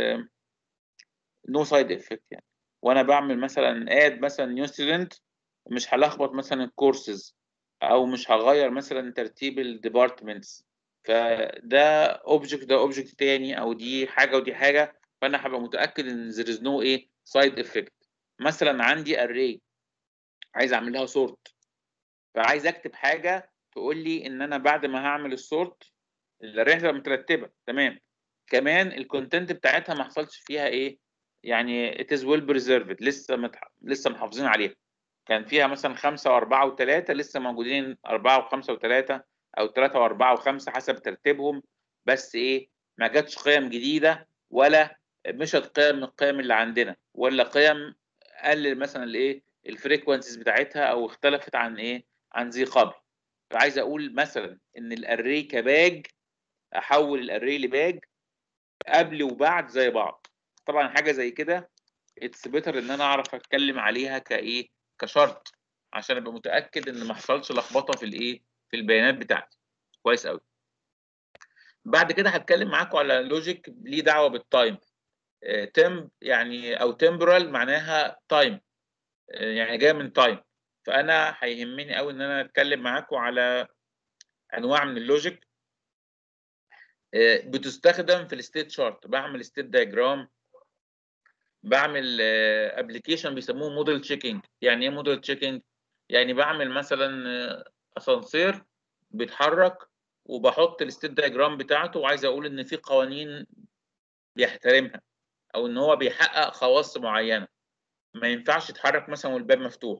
[SPEAKER 1] نو سايد افكت يعني وانا بعمل مثلا اد مثلا نيو ستودنت مش هلخبط مثلا الكورسز او مش هغير مثلا ترتيب الديبارتمنتس فده اوبجكت ده اوبجكت تاني او دي حاجه ودي حاجه فانا هبقى متاكد ان there is no ايه سايد افكت مثلا عندي array عايز اعمل لها سورت فعايز اكتب حاجه تقول لي ان انا بعد ما هعمل السورت الارray هتبقى مترتبه تمام كمان الكونتنت بتاعتها ما حصلش فيها ايه يعني it is well preserved لسه متح... لسه محافظين عليها كان فيها مثلا خمسة وأربعة وثلاثة لسه موجودين أربعة وخمسة وثلاثة أو ثلاثة وأربعة وخمسة حسب ترتيبهم بس إيه ما جاتش قيم جديدة ولا مشت قيم من القيم اللي عندنا ولا قيم قلل مثلا الإيه الفريكونسيز بتاعتها أو اختلفت عن إيه عن ذي قبل فعايز أقول مثلا إن الأري كباج أحول الأري لباج قبل وبعد زي بعض طبعا حاجة زي كده اتس بيتر ان انا اعرف اتكلم عليها كايه كشرط عشان ابقى متاكد ان ما حصلش لخبطه في الايه في البيانات بتاعتي كويس قوي بعد كده هتكلم معاكم على لوجيك ليه دعوه بالتايم تمب يعني او تمبرال معناها تايم يعني جايه من تايم فانا هيهمني قوي ان انا اتكلم معاكم على انواع من اللوجيك آه، بتستخدم في الستيت شارت بعمل ستيت دايجرام بعمل ابلكيشن بيسموه موديل تشيكينج يعني ايه موديل تشيكينج يعني بعمل مثلا اسانسير بيتحرك وبحط الستيت دايجرام بتاعته وعايز اقول ان في قوانين بيحترمها او ان هو بيحقق خواص معينه ما ينفعش يتحرك مثلا والباب مفتوح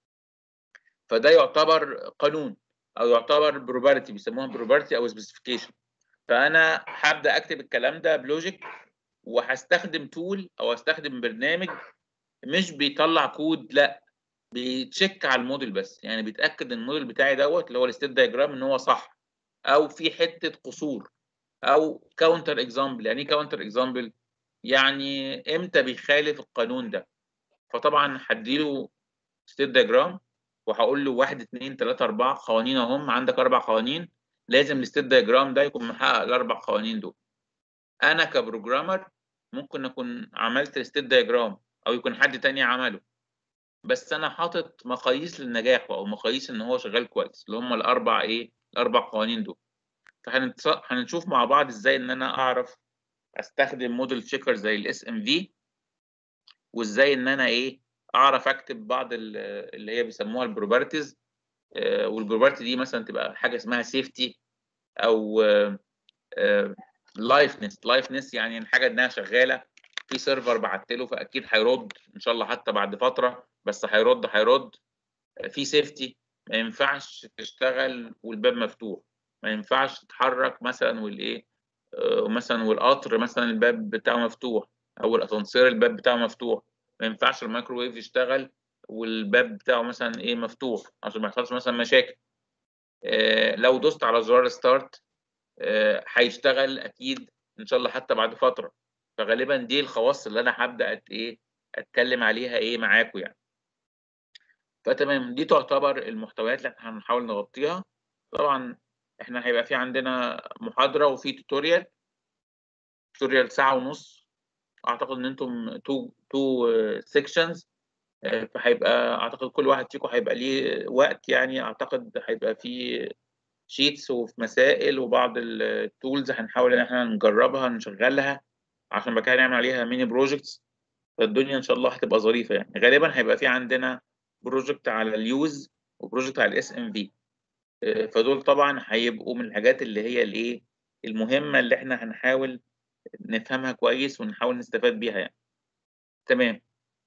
[SPEAKER 1] فده يعتبر قانون او يعتبر بروبرتي بيسموها بروبرتي او سبيسيفيكيشن فانا هبدا اكتب الكلام ده بلوجيك وهستخدم تول او استخدم برنامج مش بيطلع كود لا بيتشيك على الموديل بس يعني بيتاكد ان الموديل بتاعي دوت اللي هو الستيت دايجرام ان هو صح او في حته قصور او كاونتر اكزامبل يعني ايه كاونتر اكزامبل يعني امتى بيخالف القانون ده فطبعا هديله ستيت دايجرام وهقول له 1 2 3 4 قوانين اهم عندك اربع قوانين لازم الستيت دايجرام ده يكون محقق الاربع قوانين دول انا كبروجرامر ممكن اكون عملت الستيت دايجرام او يكون حد تاني عمله بس انا حاطط مقاييس للنجاح او مقاييس ان هو شغال كويس اللي هم الاربع ايه الاربع قوانين دول فهنشوف مع بعض ازاي ان انا اعرف استخدم موديل تشيكر زي الاس ام في وازاي ان انا ايه اعرف اكتب بعض اللي هي بيسموها البروبرتيز والبروبرتي دي مثلا تبقى حاجه اسمها سيفتي او لايفنس لايفنس يعني الحاجه انها شغاله في سيرفر بعت له فاكيد هيرد ان شاء الله حتى بعد فتره بس هيرد هيرد في سيفتي ما ينفعش تشتغل والباب مفتوح ما ينفعش تتحرك مثلا والايه مثلا والقطر مثلا الباب بتاعه مفتوح او الاسانسير الباب بتاعه مفتوح ما ينفعش الميكروويف يشتغل والباب بتاعه مثلا ايه مفتوح عشان ما يحصلش مثلا مشاكل آه لو دوست على زرار ستارت هيشتغل اكيد ان شاء الله حتى بعد فتره فغالبا دي الخواص اللي انا هبدا ايه اتكلم عليها ايه معاكم يعني فتمام دي تعتبر المحتويات اللي احنا هنحاول نغطيها طبعا احنا هيبقى في عندنا محاضره وفي توتوريال توتوريال ساعه ونص اعتقد ان انتم تو تو سيكشنز فهيبقى اعتقد كل واحد فيكم هيبقى ليه وقت يعني اعتقد هيبقى في شيتس وفي مسائل وبعض التولز هنحاول ان احنا نجربها نشغلها عشان بعد كده نعمل عليها ميني بروجكتس فالدنيا ان شاء الله هتبقى ظريفه يعني غالبا هيبقى في عندنا بروجكت على اليوز وبروجكت على الاس ام في فدول طبعا هيبقوا من الحاجات اللي هي الايه المهمه اللي احنا هنحاول نفهمها كويس ونحاول نستفاد بيها يعني تمام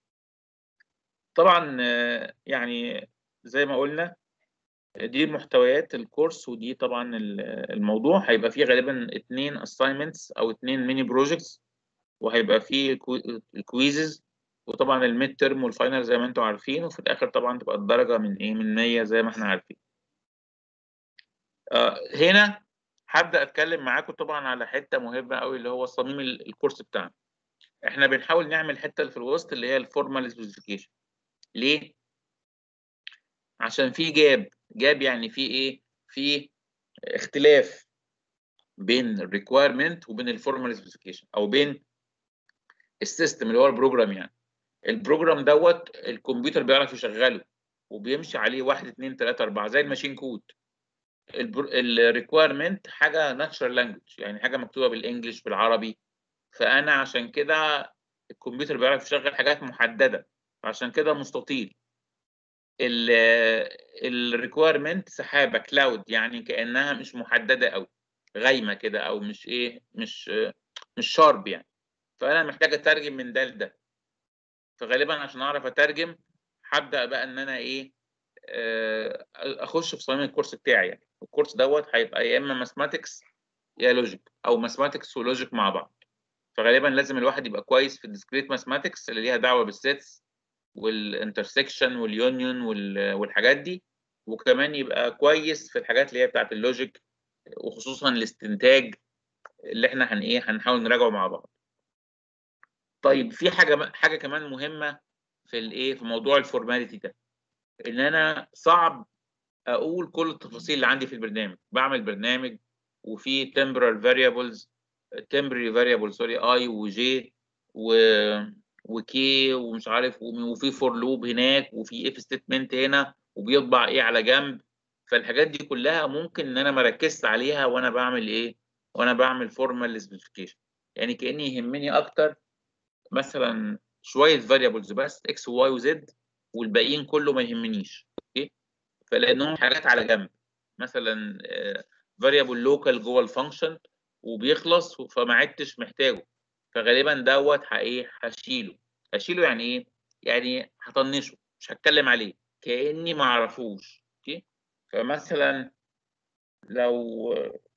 [SPEAKER 1] طبعا يعني زي ما قلنا دي محتويات الكورس ودي طبعا الموضوع هيبقى فيه غالبا اتنين assignments او اتنين ميني بروجكتس وهيبقى فيه الكويزز وطبعا الميد ترم والفاينل زي ما انتم عارفين وفي الاخر طبعا تبقى الدرجه من ايه من 100 زي ما احنا عارفين آه هنا هبدا اتكلم معاكم طبعا على حته مهمه قوي اللي هو صميم الكورس بتاعنا احنا بنحاول نعمل حته اللي في الوسط اللي هي الفورمال سبيسيفيكيشن ليه عشان في جاب جاب يعني في ايه في اختلاف بين الريكويرمنت وبين الفورمال سبيسيفيكيشن او بين السيستم اللي هو البروجرام يعني البروجرام دوت الكمبيوتر بيعرف يشغله وبيمشي عليه 1 2 3 4 زي الماشين كود الريكويرمنت حاجه ناتشرال لانجوج يعني حاجه مكتوبه بالانجلش بالعربي فانا عشان كده الكمبيوتر بيعرف يشغل حاجات محدده عشان كده مستطيل الريكويرمنت سحابه كلاود يعني كانها مش محدده قوي غايمه كده او مش ايه مش مش شارب يعني فانا محتاج اترجم من ده لده فغالبا عشان اعرف اترجم هبدا بقى ان انا ايه اخش في صميم الكورس بتاعي يعني الكورس دوت هيبقى يا اما ماثماتكس يا لوجيك او ماثماتكس ولوجيك مع بعض فغالبا لازم الواحد يبقى كويس في الديسكريت ماثماتكس اللي ليها دعوه بالسيتس والانترسكشن واليونيون والحاجات دي وكمان يبقى كويس في الحاجات اللي هي بتاعت اللوجيك وخصوصا الاستنتاج اللي احنا هن ايه هنحاول نراجعه مع بعض طيب في حاجه حاجه كمان مهمه في الايه في موضوع الفورماليتي ده ان انا صعب اقول كل التفاصيل اللي عندي في البرنامج بعمل برنامج وفي temporal variables temporary variable سوري i وj و وكي ومش عارف وفي فور لوب هناك وفي اف ستيتمنت هنا وبيطبع ايه على جنب فالحاجات دي كلها ممكن ان انا ما ركزت عليها وانا بعمل ايه وانا بعمل فورمال سبيسيفيكيشن يعني كاني يهمني اكتر مثلا شويه فاريبلز بس اكس وواي وزد والباقيين كله ما يهمنيش اوكي فلانهم حاجات على جنب مثلا فاريبل لوكال جوه الفانكشن وبيخلص فما عدتش محتاجه فغالبا دوت ايه هشيله هشيله يعني ايه يعني هطنشه مش هتكلم عليه كاني ما اعرفوش اوكي فمثلا لو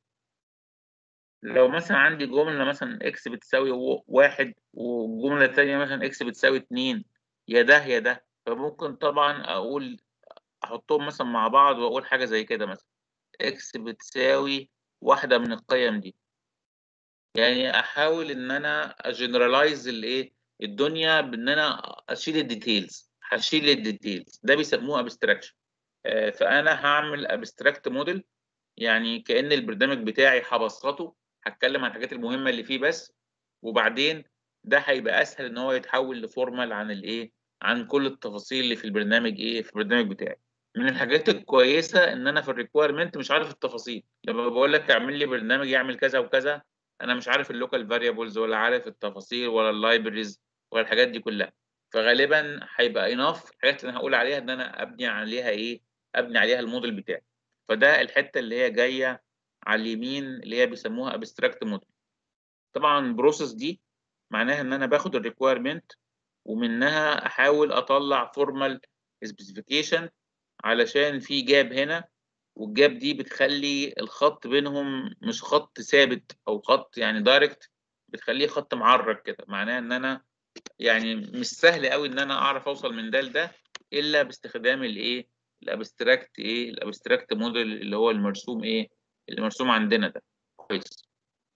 [SPEAKER 1] لو مثلا عندي جمله مثلا اكس بتساوي واحد والجمله الثانيه مثلا اكس بتساوي اتنين يا ده يا ده فممكن طبعا اقول احطهم مثلا مع بعض واقول حاجه زي كده مثلا اكس بتساوي واحده من القيم دي يعني احاول ان انا اجنرالايز الايه الدنيا بان انا اشيل الديتيلز هشيل الديتيلز ده بيسموه ابستراكشن فانا هعمل ابستراكت موديل يعني كان البرنامج بتاعي هبسطه هتكلم عن الحاجات المهمه اللي فيه بس وبعدين ده هيبقى اسهل ان هو يتحول لفورمال عن الايه عن كل التفاصيل اللي في البرنامج ايه في البرنامج بتاعي من الحاجات الكويسه ان انا في الريكويرمنت مش عارف التفاصيل لما بقول لك اعمل لي برنامج يعمل كذا وكذا انا مش عارف اللوكال فاريبلز ولا عارف التفاصيل ولا اللايبريز ولا الحاجات دي كلها فغالبا هيبقى اناف الحاجات اللي انا هقول عليها ان انا ابني عليها ايه ابني عليها الموديل بتاعي فده الحته اللي هي جايه على اليمين اللي هي بيسموها ابستراكت موديل طبعا البروسيس دي معناها ان انا باخد الريكويرمنت ومنها احاول اطلع فورمال سبيسيفيكيشن علشان في جاب هنا والجاب دي بتخلي الخط بينهم مش خط ثابت او خط يعني دايركت بتخليه خط معرج كده معناه ان انا يعني مش سهل قوي ان انا اعرف اوصل من ده لده الا باستخدام الايه الابستراكت ايه الابستراكت موديل اللي هو المرسوم ايه اللي مرسوم عندنا ده كويس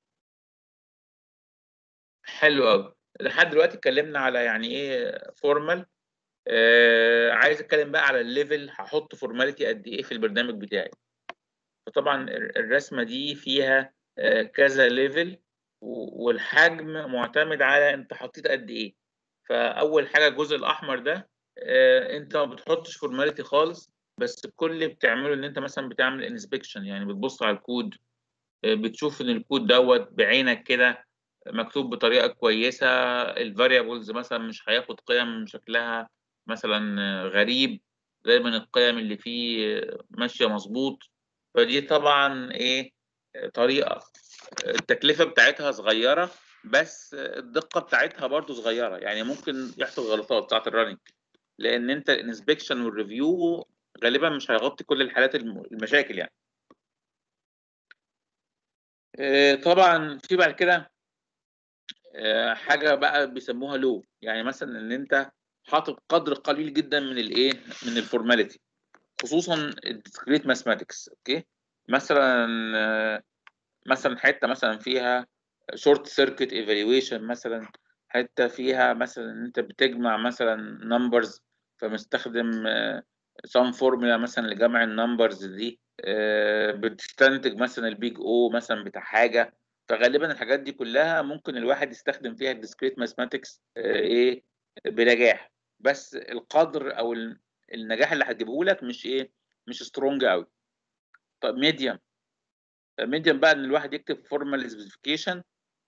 [SPEAKER 1] حلو قوي لحد دلوقتي اتكلمنا على يعني ايه فورمال آه عايز اتكلم بقى على الليفل هحط فورماليتي قد ايه في البرنامج بتاعي فطبعا الرسمه دي فيها آه كذا ليفل والحجم معتمد على انت حطيت قد ايه فاول حاجه الجزء الاحمر ده آه انت ما بتحطش فورماليتي خالص بس كل اللي بتعمله ان انت مثلا بتعمل انسبكشن يعني بتبص على الكود بتشوف ان الكود دوت بعينك كده مكتوب بطريقه كويسه الفاريبلز مثلا مش هياخد قيم شكلها مثلا غريب دايما القيم اللي فيه ماشيه مظبوط فدي طبعا ايه طريقه التكلفه بتاعتها صغيره بس الدقه بتاعتها برضو صغيره يعني ممكن يحصل غلطات بتاعت الرننج لان انت الانسبكشن والريفيو غالبا مش هيغطي كل الحالات المشاكل يعني طبعا في بعد كده حاجه بقى بيسموها لو يعني مثلا ان انت حاطط قدر قليل جدا من الايه من الفورماليتي خصوصا الديسكريت ماثماتكس اوكي مثلا مثلا حته مثلا فيها شورت سيركت ايفالويشن مثلا حته فيها مثلا ان انت بتجمع مثلا نمبرز فمستخدم سام فورمولا مثلا لجمع النمبرز دي بتستنتج مثلا البيج او مثلا بتاع حاجه فغالبا الحاجات دي كلها ممكن الواحد يستخدم فيها الديسكريت ماثماتكس ايه بنجاح بس القدر او النجاح اللي هتجيبه لك مش ايه مش سترونج قوي طب ميديوم ميديوم بقى ان الواحد يكتب فورمال سبيسيفيكيشن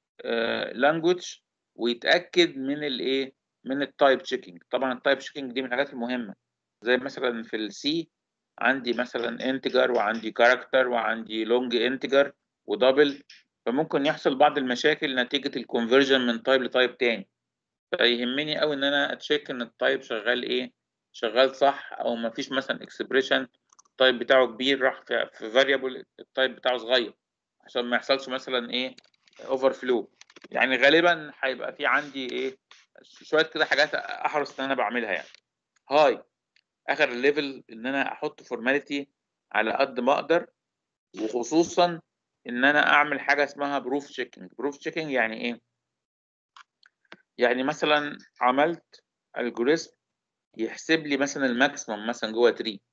[SPEAKER 1] لانجوج ويتاكد من الايه من التايب تشيكينج طبعا التايب تشيكينج دي من الحاجات المهمه زي مثلا في السي عندي مثلا انتجر وعندي كاركتر وعندي لونج انتجر ودبل فممكن يحصل بعض المشاكل نتيجه الكونفرجن من تايب لتايب تاني فيهمني قوي ان انا اتشيك ان التايب شغال ايه شغال صح او ما فيش مثلا اكسبريشن التايب بتاعه كبير راح في فاريبل التايب بتاعه صغير عشان ما يحصلش مثلا ايه اوفر فلو يعني غالبا هيبقى في عندي ايه شويه كده حاجات احرص ان انا بعملها يعني هاي اخر الليفل ان انا احط فورماليتي على قد ما اقدر وخصوصا ان انا اعمل حاجه اسمها بروف تشيكنج بروف تشيكنج يعني ايه يعني مثلا عملت الجوريزم يحسب لي مثلا الماكسيمم مثلا جوه تري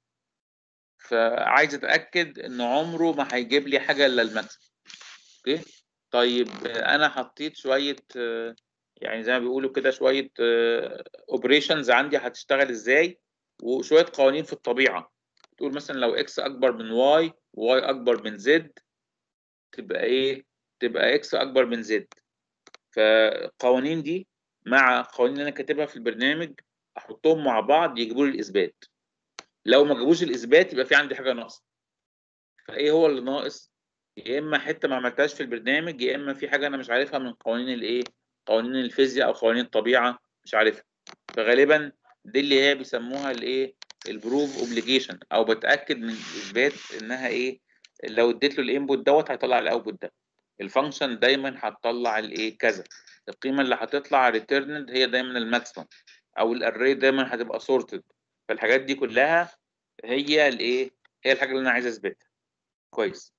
[SPEAKER 1] فعايز اتاكد ان عمره ما هيجيب لي حاجه الا الماكسيمم اوكي طيب انا حطيت شويه يعني زي ما بيقولوا كده شويه اوبريشنز عندي هتشتغل ازاي وشويه قوانين في الطبيعه تقول مثلا لو اكس اكبر من واي وواي اكبر من زد تبقى ايه تبقى اكس اكبر من زد فالقوانين دي مع قوانين اللي انا كاتبها في البرنامج احطهم مع بعض يجيبوا لي الاثبات لو ما جابوش الاثبات يبقى في عندي حاجه ناقصه فايه هو اللي ناقص يا اما حته ما عملتهاش في البرنامج يا اما في حاجه انا مش عارفها من قوانين الايه قوانين الفيزياء او قوانين الطبيعه مش عارفها فغالبا دي اللي هي بيسموها الايه البروف اوبليجيشن او بتاكد من اثبات انها ايه لو اديت له الانبوت دوت هيطلع الاوتبوت ده الفانكشن دايما هتطلع الايه كذا القيمه اللي هتطلع ريتيرند هي دايما الماكسيمم او الاري دايما هتبقى سورتد فالحاجات دي كلها هي الايه هي الحاجه اللي انا عايز اثبتها كويس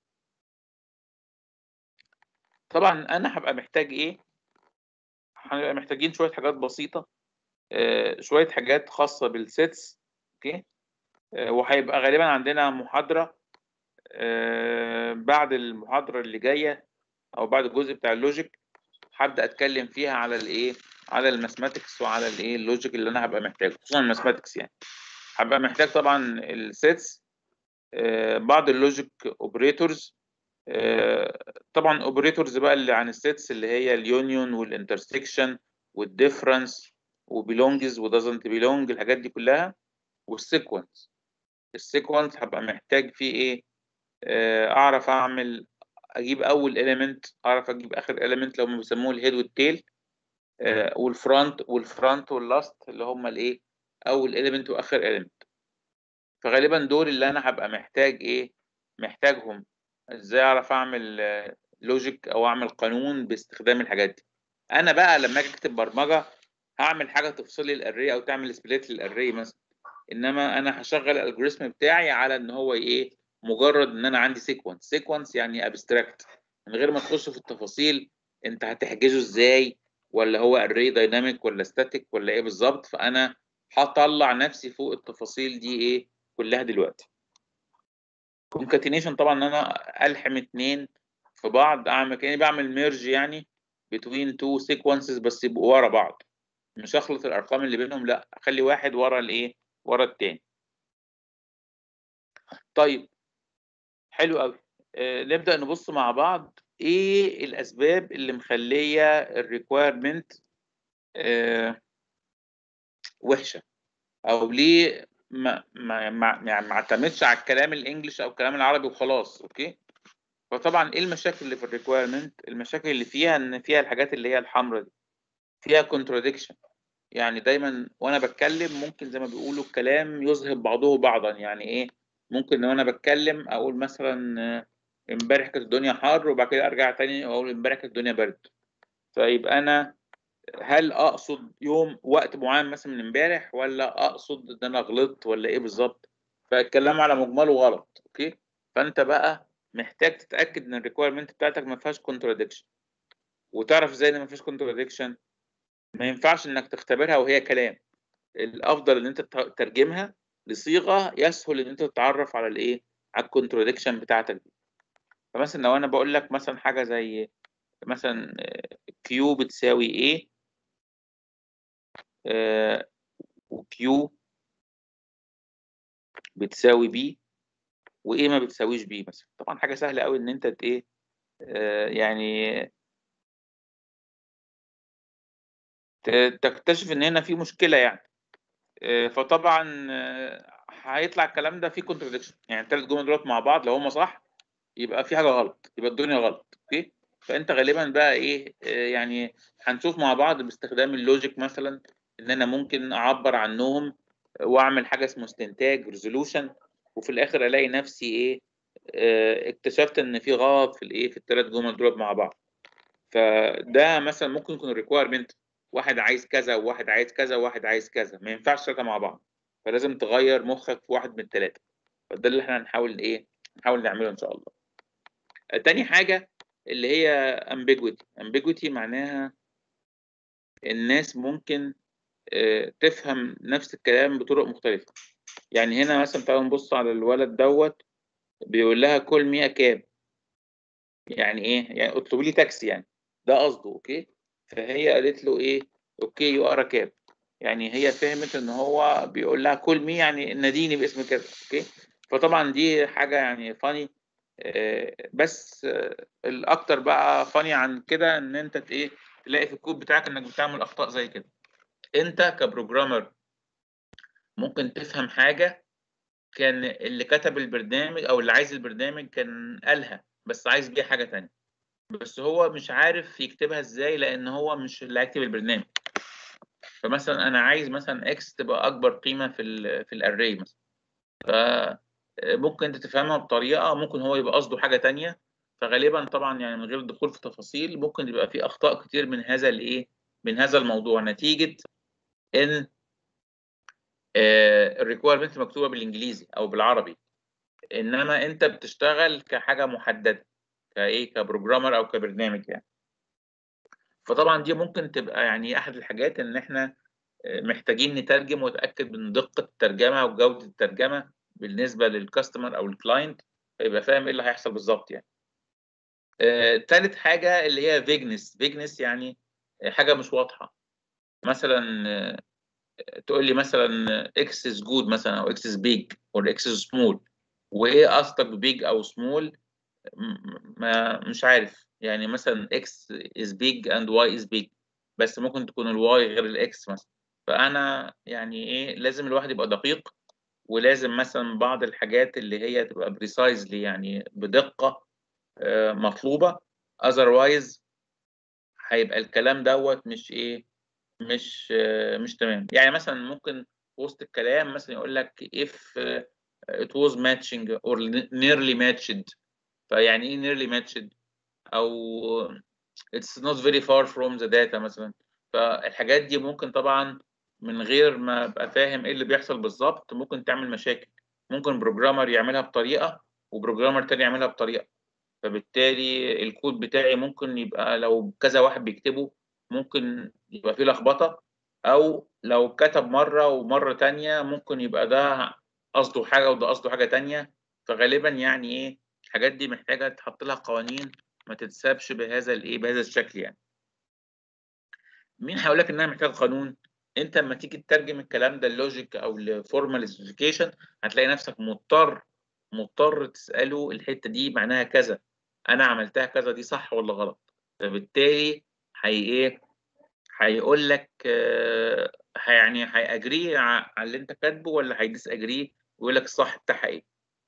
[SPEAKER 1] طبعا انا هبقى محتاج ايه هنبقى محتاجين شويه حاجات بسيطه آه شويه حاجات خاصه بالسيتس اوكي آه وهيبقى غالبا عندنا محاضره آه بعد المحاضره اللي جايه او بعد الجزء بتاع اللوجيك هبدا اتكلم فيها على الايه على الماثماتكس وعلى الايه اللوجيك اللي انا هبقى محتاجه خصوصا الماثماتكس يعني هبقى محتاج طبعا السيتس آه بعض اللوجيك اوبريتورز آه طبعا اوبريتورز بقى اللي عن السيتس اللي هي اليونيون والانترسكشن والديفرنس وبيلونجز ودازنت بيلونج الحاجات دي كلها والسيكونس السيكونس هبقى محتاج فيه ايه آه اعرف اعمل اجيب اول element اعرف اجيب اخر element لو ما بيسموه الهيد والتيل آه والفرونت والفرونت واللاست اللي هم الايه اول element واخر element فغالبا دول اللي انا هبقى محتاج ايه محتاجهم ازاي اعرف اعمل لوجيك او اعمل قانون باستخدام الحاجات دي انا بقى لما اجي اكتب برمجه هعمل حاجه تفصل لي الاري او تعمل سبليت للاري مثلا انما انا هشغل الالجوريثم بتاعي على ان هو ايه مجرد ان انا عندي سيكونس سيكونس يعني ابستراكت من غير ما تخش في التفاصيل انت هتحجزه ازاي ولا هو اري دايناميك ولا ستاتيك ولا ايه بالظبط فانا هطلع نفسي فوق التفاصيل دي ايه كلها دلوقتي كونكاتينيشن طبعا ان انا الحم اتنين في بعض اعمل كاني بعمل ميرج يعني بتوين تو سيكونسز بس يبقوا ورا بعض مش اخلط الارقام اللي بينهم لا اخلي واحد ورا الايه ورا التاني طيب حلو قوي آه نبدا نبص مع بعض ايه الاسباب اللي مخليه الريكويرمنت آه وحشه او ليه ما ما ما يعني ما اعتمدش على الكلام الانجليش او الكلام العربي وخلاص اوكي فطبعا ايه المشاكل اللي في الريكويرمنت المشاكل اللي فيها ان فيها الحاجات اللي هي الحمراء دي فيها كونتراديكشن يعني دايما وانا بتكلم ممكن زي ما بيقولوا الكلام يذهب بعضه بعضا يعني ايه ممكن وانا بتكلم اقول مثلا امبارح كانت الدنيا حر وبعد كده ارجع تاني واقول امبارح كانت الدنيا برد فيبقى انا هل اقصد يوم وقت معين مثلا من امبارح ولا اقصد ان انا غلطت ولا ايه بالظبط فالكلام على مجمله غلط اوكي فانت بقى محتاج تتاكد ان الريكويرمنت بتاعتك ما فيهاش كونتراديكشن وتعرف ازاي ان ما فيش كونتراديكشن ما ينفعش انك تختبرها وهي كلام الافضل ان انت تترجمها لصيغه يسهل ان انت تتعرف على الايه على الكونتراديكشن بتاعتك دي فمثلا لو انا بقول لك مثلا حاجه زي مثلا كيو بتساوي ايه آه وكيو بتساوي بي وايه ما بتساويش بي مثلا طبعا حاجه سهله قوي ان انت ايه آه يعني تكتشف ان هنا في مشكله يعني آه فطبعا آه هيطلع الكلام ده فيه كونتراديكشن يعني الثلاث جمل دولت مع بعض لو هم صح يبقى في حاجه غلط يبقى الدنيا غلط اوكي فانت غالبا بقى ايه يعني هنشوف مع بعض باستخدام اللوجيك مثلا ان انا ممكن اعبر عنهم واعمل حاجه اسمه استنتاج ريزولوشن وفي الاخر الاقي نفسي ايه اه اكتشفت ان في غلط في الايه في الثلاث جمل دول مع بعض فده مثلا ممكن يكون ريكويرمنت واحد عايز كذا وواحد عايز كذا وواحد عايز كذا ما ينفعش ثلاثه مع بعض فلازم تغير مخك في واحد من الثلاثه فده اللي احنا هنحاول ايه نحاول نعمله ان شاء الله تاني حاجه اللي هي ambiguity ambiguity معناها الناس ممكن تفهم نفس الكلام بطرق مختلفة يعني هنا مثلا تعالوا نبص على الولد دوت بيقول لها كل مية كاب يعني ايه يعني اطلبي لي تاكسي يعني ده قصده اوكي فهي قالت له ايه اوكي يو ار كاب يعني هي فهمت ان هو بيقول لها كل مي يعني ناديني باسم كذا اوكي فطبعا دي حاجة يعني فاني بس الاكتر بقى فاني عن كده ان انت ايه تلاقي في الكود بتاعك انك بتعمل اخطاء زي كده انت كبروجرامر ممكن تفهم حاجه كان اللي كتب البرنامج او اللي عايز البرنامج كان قالها بس عايز بيها حاجه تانية بس هو مش عارف يكتبها ازاي لان هو مش اللي هيكتب البرنامج فمثلا انا عايز مثلا اكس تبقى اكبر قيمه في ال في الاري مثلا ف ممكن انت تفهمها بطريقه ممكن هو يبقى قصده حاجه تانية فغالبا طبعا يعني من غير الدخول في تفاصيل ممكن يبقى في اخطاء كتير من هذا الايه من هذا الموضوع نتيجه ان الريكويرمنت مكتوبه بالانجليزي او بالعربي انما انت بتشتغل كحاجه محدده كايه كبروجرامر او كبرنامج يعني فطبعا دي ممكن تبقى يعني احد الحاجات ان احنا محتاجين نترجم ونتاكد من دقه الترجمه وجوده الترجمه بالنسبه للكاستمر او الكلاينت فيبقى فاهم ايه اللي هيحصل بالظبط يعني آه، تالت حاجه اللي هي فيجنس فيجنس يعني حاجه مش واضحه مثلا آه، تقول لي مثلا اكس از جود مثلا او اكس از بيج او اكس از سمول وايه قصدك ببيج او سمول ما مش عارف يعني مثلا اكس از بيج اند واي از بيج بس ممكن تكون الواي غير الاكس مثلا فانا يعني ايه لازم الواحد يبقى دقيق ولازم مثلا بعض الحاجات اللي هي تبقى بريسايزلي يعني بدقه آه، مطلوبه اذروايز هيبقى الكلام دوت مش ايه مش آه، مش تمام يعني مثلا ممكن وسط الكلام مثلا يقول لك if uh, it was matching or nearly matched فيعني ايه nearly matched او it's not very far from the data مثلا فالحاجات دي ممكن طبعا من غير ما ابقى فاهم ايه اللي بيحصل بالظبط ممكن تعمل مشاكل ممكن بروجرامر يعملها بطريقه وبروجرامر تاني يعملها بطريقه فبالتالي الكود بتاعي ممكن يبقى لو كذا واحد بيكتبه ممكن يبقى فيه لخبطه او لو كتب مره ومره تانية ممكن يبقى ده قصده حاجه وده قصده حاجه تانية فغالبا يعني ايه الحاجات دي محتاجه تحط لها قوانين ما تتسابش بهذا الايه بهذا الشكل يعني مين هيقول لك انها محتاجه قانون انت لما تيجي تترجم الكلام ده اللوجيك او الفورمال سبيسيفيكيشن هتلاقي نفسك مضطر مضطر تساله الحته دي معناها كذا انا عملتها كذا دي صح ولا غلط فبالتالي هي ايه هيقول لك آه، يعني هيأجري على اللي انت كاتبه ولا هيديس اجري ويقول لك الصح بتاعها ايه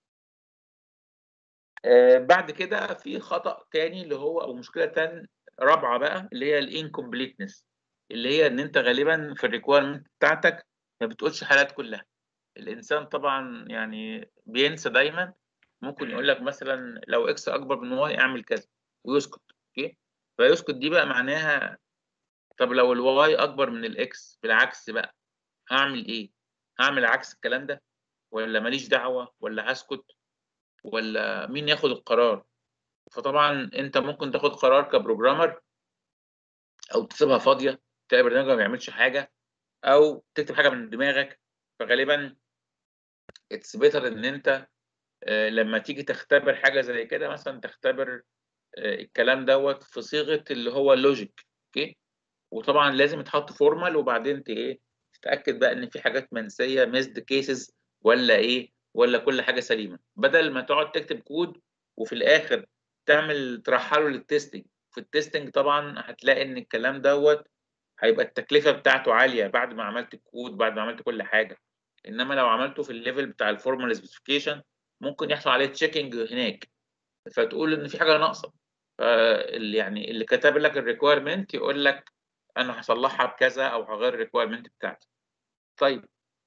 [SPEAKER 1] آه، بعد كده في خطأ تاني اللي هو او مشكله تانية رابعه بقى اللي هي الانكمبليتنس اللي هي ان انت غالبا في الريكويرمنت بتاعتك ما بتقولش حالات كلها الانسان طبعا يعني بينسى دايما ممكن يقول لك مثلا لو اكس اكبر من واي اعمل كذا ويسكت اوكي فيسكت دي بقى معناها طب لو الواي اكبر من الاكس بالعكس بقى هعمل ايه هعمل عكس الكلام ده ولا ماليش دعوه ولا هسكت ولا مين ياخد القرار فطبعا انت ممكن تاخد قرار كبروجرامر او تسيبها فاضيه تلاقي برنامج ما بيعملش حاجه او تكتب حاجه من دماغك فغالبا اتس بيتر ان انت آه، لما تيجي تختبر حاجه زي كده مثلا تختبر آه، الكلام دوت في صيغه اللي هو اللوجيك اوكي وطبعا لازم يتحط فورمال وبعدين ايه تتاكد بقى ان في حاجات منسيه ميسد كيسز ولا ايه ولا كل حاجه سليمه بدل ما تقعد تكتب كود وفي الاخر تعمل ترحله للتستنج في التستنج طبعا هتلاقي ان الكلام دوت هيبقى التكلفه بتاعته عاليه بعد ما عملت الكود بعد ما عملت كل حاجه انما لو عملته في الليفل بتاع الفورمال سبيسيفيكيشن ممكن يحصل عليه تشيكنج هناك فتقول ان في حاجه ناقصه يعني اللي كتب لك الريكويرمنت يقول لك انا هصلحها بكذا او هغير الريكويرمنت بتاعتي طيب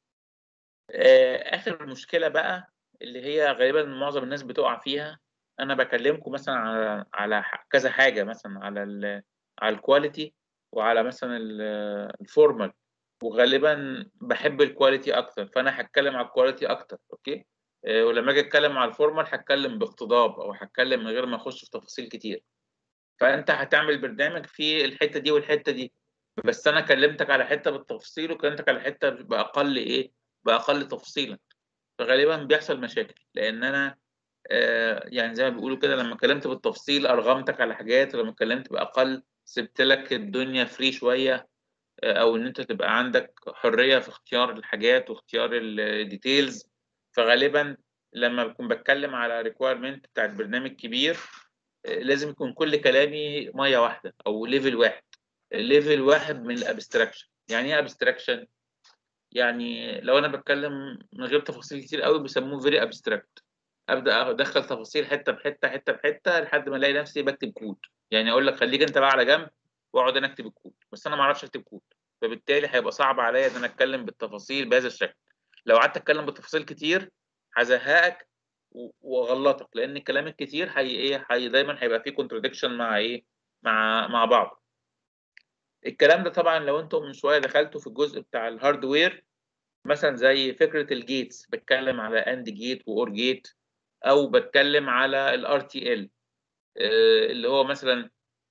[SPEAKER 1] آه، اخر مشكله بقى اللي هي غالبا معظم الناس بتقع فيها انا بكلمكم مثلا على على كذا حاجه مثلا على ال على الكواليتي وعلى مثلا الفورمال وغالبا بحب الكواليتي اكتر فانا هتكلم على الكواليتي اكتر اوكي آه، ولما اجي اتكلم على الفورمال هتكلم باقتضاب او هتكلم من غير ما اخش في تفاصيل كتير فانت هتعمل برنامج في الحته دي والحته دي بس انا كلمتك على حته بالتفصيل وكلمتك على حته باقل ايه باقل تفصيلا فغالبا بيحصل مشاكل لان انا آه يعني زي ما بيقولوا كده لما كلمت بالتفصيل ارغمتك على حاجات ولما كلمت باقل سبت لك الدنيا فري شويه آه او ان انت تبقى عندك حريه في اختيار الحاجات واختيار الديتيلز فغالبا لما بكون بتكلم على ريكويرمنت بتاعت برنامج كبير لازم يكون كل كلامي ميه واحده او ليفل واحد ليفل واحد من الابستراكشن يعني ايه ابستراكشن يعني لو انا بتكلم من غير تفاصيل كتير قوي بيسموه فيري ابستراكت ابدا ادخل تفاصيل حته بحته حته بحته لحد ما الاقي نفسي بكتب كود يعني اقول لك خليك انت بقى على جنب واقعد انا اكتب الكود بس انا ما اعرفش اكتب كود فبالتالي هيبقى صعب عليا ان انا اتكلم بالتفاصيل بهذا الشكل لو قعدت اتكلم بالتفاصيل كتير هزهقك واغلطك لان الكلام الكتير هي ايه هي دايما هيبقى فيه كونتراديكشن مع ايه مع مع بعض الكلام ده طبعا لو انتم من شويه دخلتوا في الجزء بتاع الهاردوير مثلا زي فكره الجيتس بتكلم على اند جيت واور جيت او بتكلم على الار تي ال اللي هو مثلا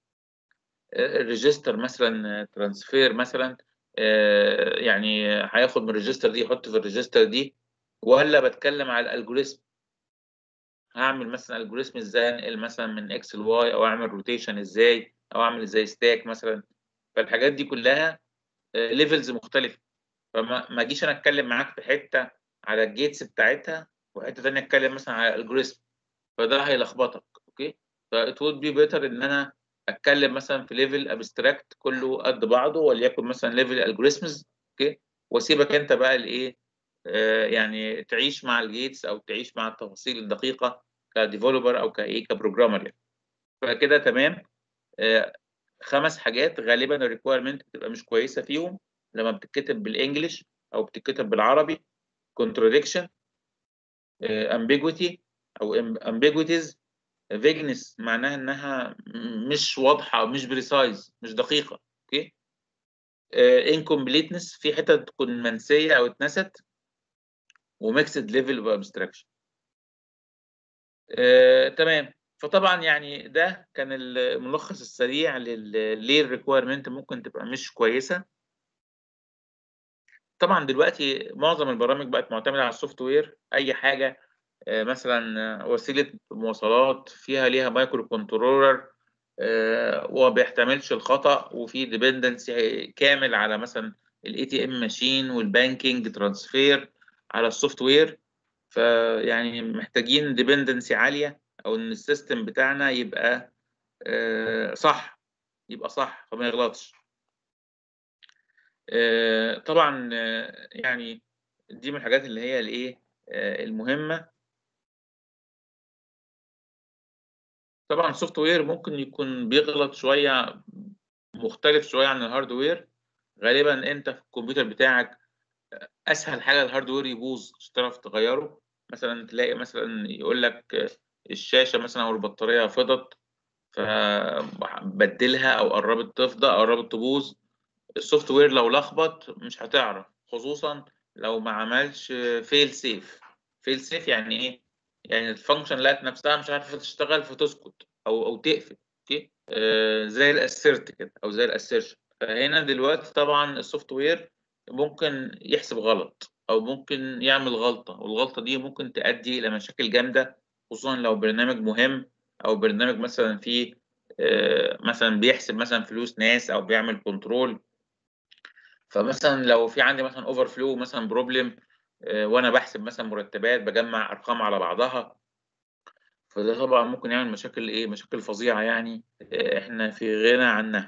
[SPEAKER 1] الريجستر مثلا ترانسفير مثلا آه، يعني هياخد من الريجستر دي يحط في الريجستر دي ولا بتكلم على الالجوريزم هعمل مثلا الجوريزم ازاي انقل مثلا من اكس لواي او اعمل روتيشن ازاي او اعمل ازاي ستاك مثلا فالحاجات دي كلها ليفلز مختلفه فما ما اجيش انا اتكلم معاك في حته على الجيتس بتاعتها وحته ثانيه اتكلم مثلا على الالجوريزم فده هيلخبطك اوكي فات وود بي بيتر ان انا اتكلم مثلا في ليفل ابستراكت كله قد بعضه وليكن مثلا ليفل الجوريزمز اوكي واسيبك انت بقى الايه آه يعني تعيش مع الجيتس او تعيش مع التفاصيل الدقيقه كديفلوبر او كايه كبروجرامر يعني فكده تمام آه خمس حاجات غالبا الريكويرمنت بتبقى مش كويسه فيهم لما بتتكتب بالانجلش او بتتكتب بالعربي contradiction ambiguity او ambiguities vagueness معناها انها مش واضحه او مش بريسايز مش دقيقه اوكي incompleteness في حتت تكون منسيه او اتنست وميكسد ليفل اوف ابستراكشن تمام فطبعا يعني ده كان الملخص السريع ليه الريكويرمنت ممكن تبقى مش كويسه طبعا دلوقتي معظم البرامج بقت معتمده على السوفت وير اي حاجه مثلا وسيله مواصلات فيها ليها مايكرو كنترولر وما بيحتملش الخطا وفي ديبندنسي كامل على مثلا الاي تي ام ماشين والبانكينج ترانسفير على السوفت وير فيعني محتاجين ديبندنسي عاليه او ان السيستم بتاعنا يبقى آه، صح يبقى صح فما يغلطش آه، طبعا آه، يعني دي من الحاجات اللي هي الايه المهمه طبعا السوفت وير ممكن يكون بيغلط شويه مختلف شويه عن الهاردوير غالبا انت في الكمبيوتر بتاعك اسهل حاجه الهاردوير يبوظ مش تعرف تغيره مثلا تلاقي مثلا يقول لك الشاشه مثلا او البطاريه فضت فبدلها او قربت تفضى او قربت تبوظ السوفت وير لو لخبط مش هتعرف خصوصا لو ما عملش فيل سيف فيل سيف يعني ايه يعني الفانكشن لقت نفسها مش عارفه تشتغل فتسكت او او تقفل اوكي آه زي الاسيرت كده او زي الاسيرشن فهنا دلوقتي طبعا السوفت وير ممكن يحسب غلط او ممكن يعمل غلطه والغلطه دي ممكن تؤدي الى مشاكل جامده خصوصا لو برنامج مهم او برنامج مثلا فيه آه، مثلا بيحسب مثلا فلوس ناس او بيعمل كنترول فمثلا لو في عندي مثلا اوفر فلو مثلا بروبلم وانا بحسب مثلا مرتبات بجمع ارقام على بعضها فده طبعا ممكن يعمل مشاكل ايه مشاكل فظيعه يعني آه، احنا في غنى عنها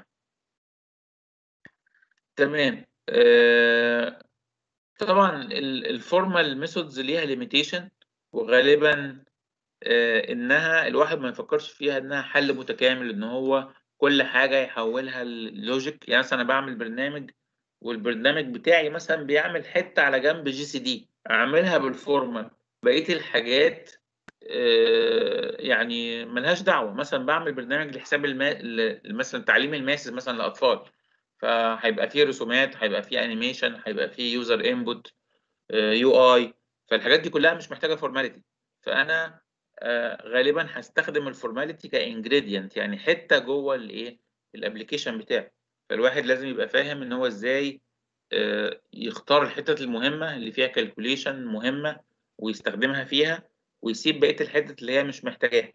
[SPEAKER 1] تمام آه، طبعا الفورمال ميثودز ليها ليميتيشن وغالبا آه، انها الواحد ما يفكرش فيها انها حل متكامل ان هو كل حاجه يحولها للوجيك يعني مثلا انا بعمل برنامج والبرنامج بتاعي مثلا بيعمل حته على جنب جي سي دي اعملها بالفورمال بقيه الحاجات آه، يعني ملهاش دعوه مثلا بعمل برنامج لحساب الما... مثلا تعليم الماسز مثلا للاطفال فهيبقى فيه رسومات هيبقى فيه انيميشن هيبقى فيه يوزر انبوت يو اي فالحاجات دي كلها مش محتاجه فورماليتي فانا آه، غالبا هستخدم الفورماليتي كانجريدينت يعني حته جوه الايه الابلكيشن بتاعي فالواحد لازم يبقى فاهم ان هو ازاي آه، يختار الحتت المهمه اللي فيها كالكوليشن مهمه ويستخدمها فيها ويسيب بقيه الحتت اللي هي مش محتاجاها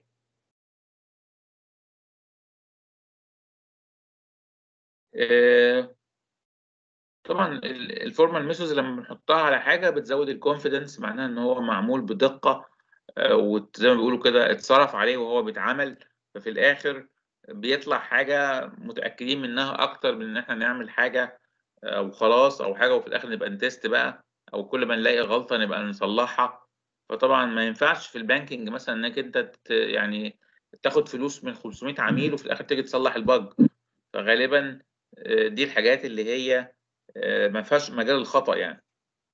[SPEAKER 1] آه، طبعا الفورمال ميثودز لما بنحطها على حاجه بتزود الكونفيدنس معناها ان هو معمول بدقه آه، وزي ما بيقولوا كده اتصرف عليه وهو بيتعمل ففي الاخر بيطلع حاجه متاكدين منها اكتر من ان احنا نعمل حاجه آه، وخلاص او حاجه وفي الاخر نبقى نتست بقى او كل ما نلاقي غلطه نبقى نصلحها فطبعا ما ينفعش في البانكينج مثلا انك انت يعني تاخد فلوس من 500 عميل وفي الاخر تيجي تصلح البج فغالبا آه، دي الحاجات اللي هي آه، ما فيهاش مجال الخطأ يعني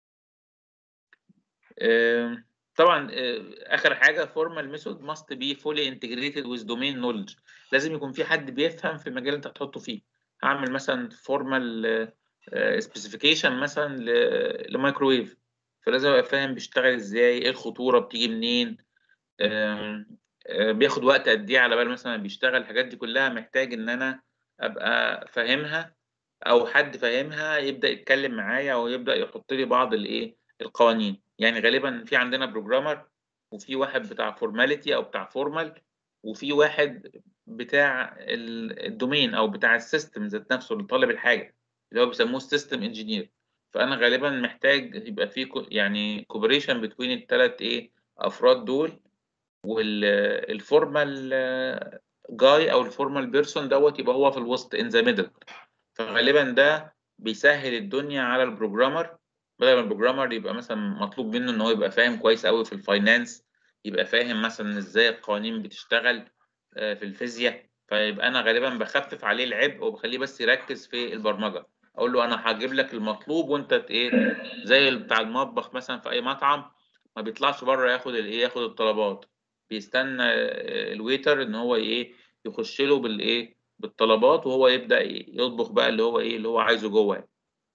[SPEAKER 1] طبعا آه، اخر حاجه فورمال ميثود ماست بي فولي انتجريتد ويز دومين نولج لازم يكون في حد بيفهم في المجال اللي انت هتحطه فيه هعمل مثلا فورمال سبيسيفيكيشن مثلا لمايكرويف فلازم ابقى فاهم بيشتغل ازاي ايه الخطوره بتيجي منين بياخد وقت قد ايه على بال مثلا بيشتغل الحاجات دي كلها محتاج ان انا ابقى فاهمها او حد فاهمها يبدا يتكلم معايا او يبدا يحط لي بعض الايه القوانين يعني غالبا في عندنا بروجرامر وفي واحد بتاع فورماليتي او بتاع فورمال وفي واحد بتاع الدومين او بتاع السيستم ذات نفسه اللي طالب الحاجه اللي هو بيسموه سيستم انجينير فانا غالبا محتاج يبقى في يعني كوبريشن بتوين الثلاث ايه افراد دول والفورمال جاي او الفورمال بيرسون دوت يبقى هو في الوسط ان ذا ميدل فغالبا ده بيسهل الدنيا على البروجرامر بدل ما البروجرامر يبقى مثلا مطلوب منه ان هو يبقى فاهم كويس قوي في الفاينانس يبقى فاهم مثلا ازاي القوانين بتشتغل آه، في الفيزياء فيبقى انا غالبا بخفف عليه العبء وبخليه بس يركز في البرمجه اقول له انا هجيب لك المطلوب وانت ايه زي بتاع المطبخ مثلا في اي مطعم ما بيطلعش بره ياخد الايه ياخد الطلبات بيستنى آه، الويتر ان هو ايه يخش له بالايه بالطلبات وهو يبدا يطبخ بقى اللي هو ايه اللي هو عايزه جوه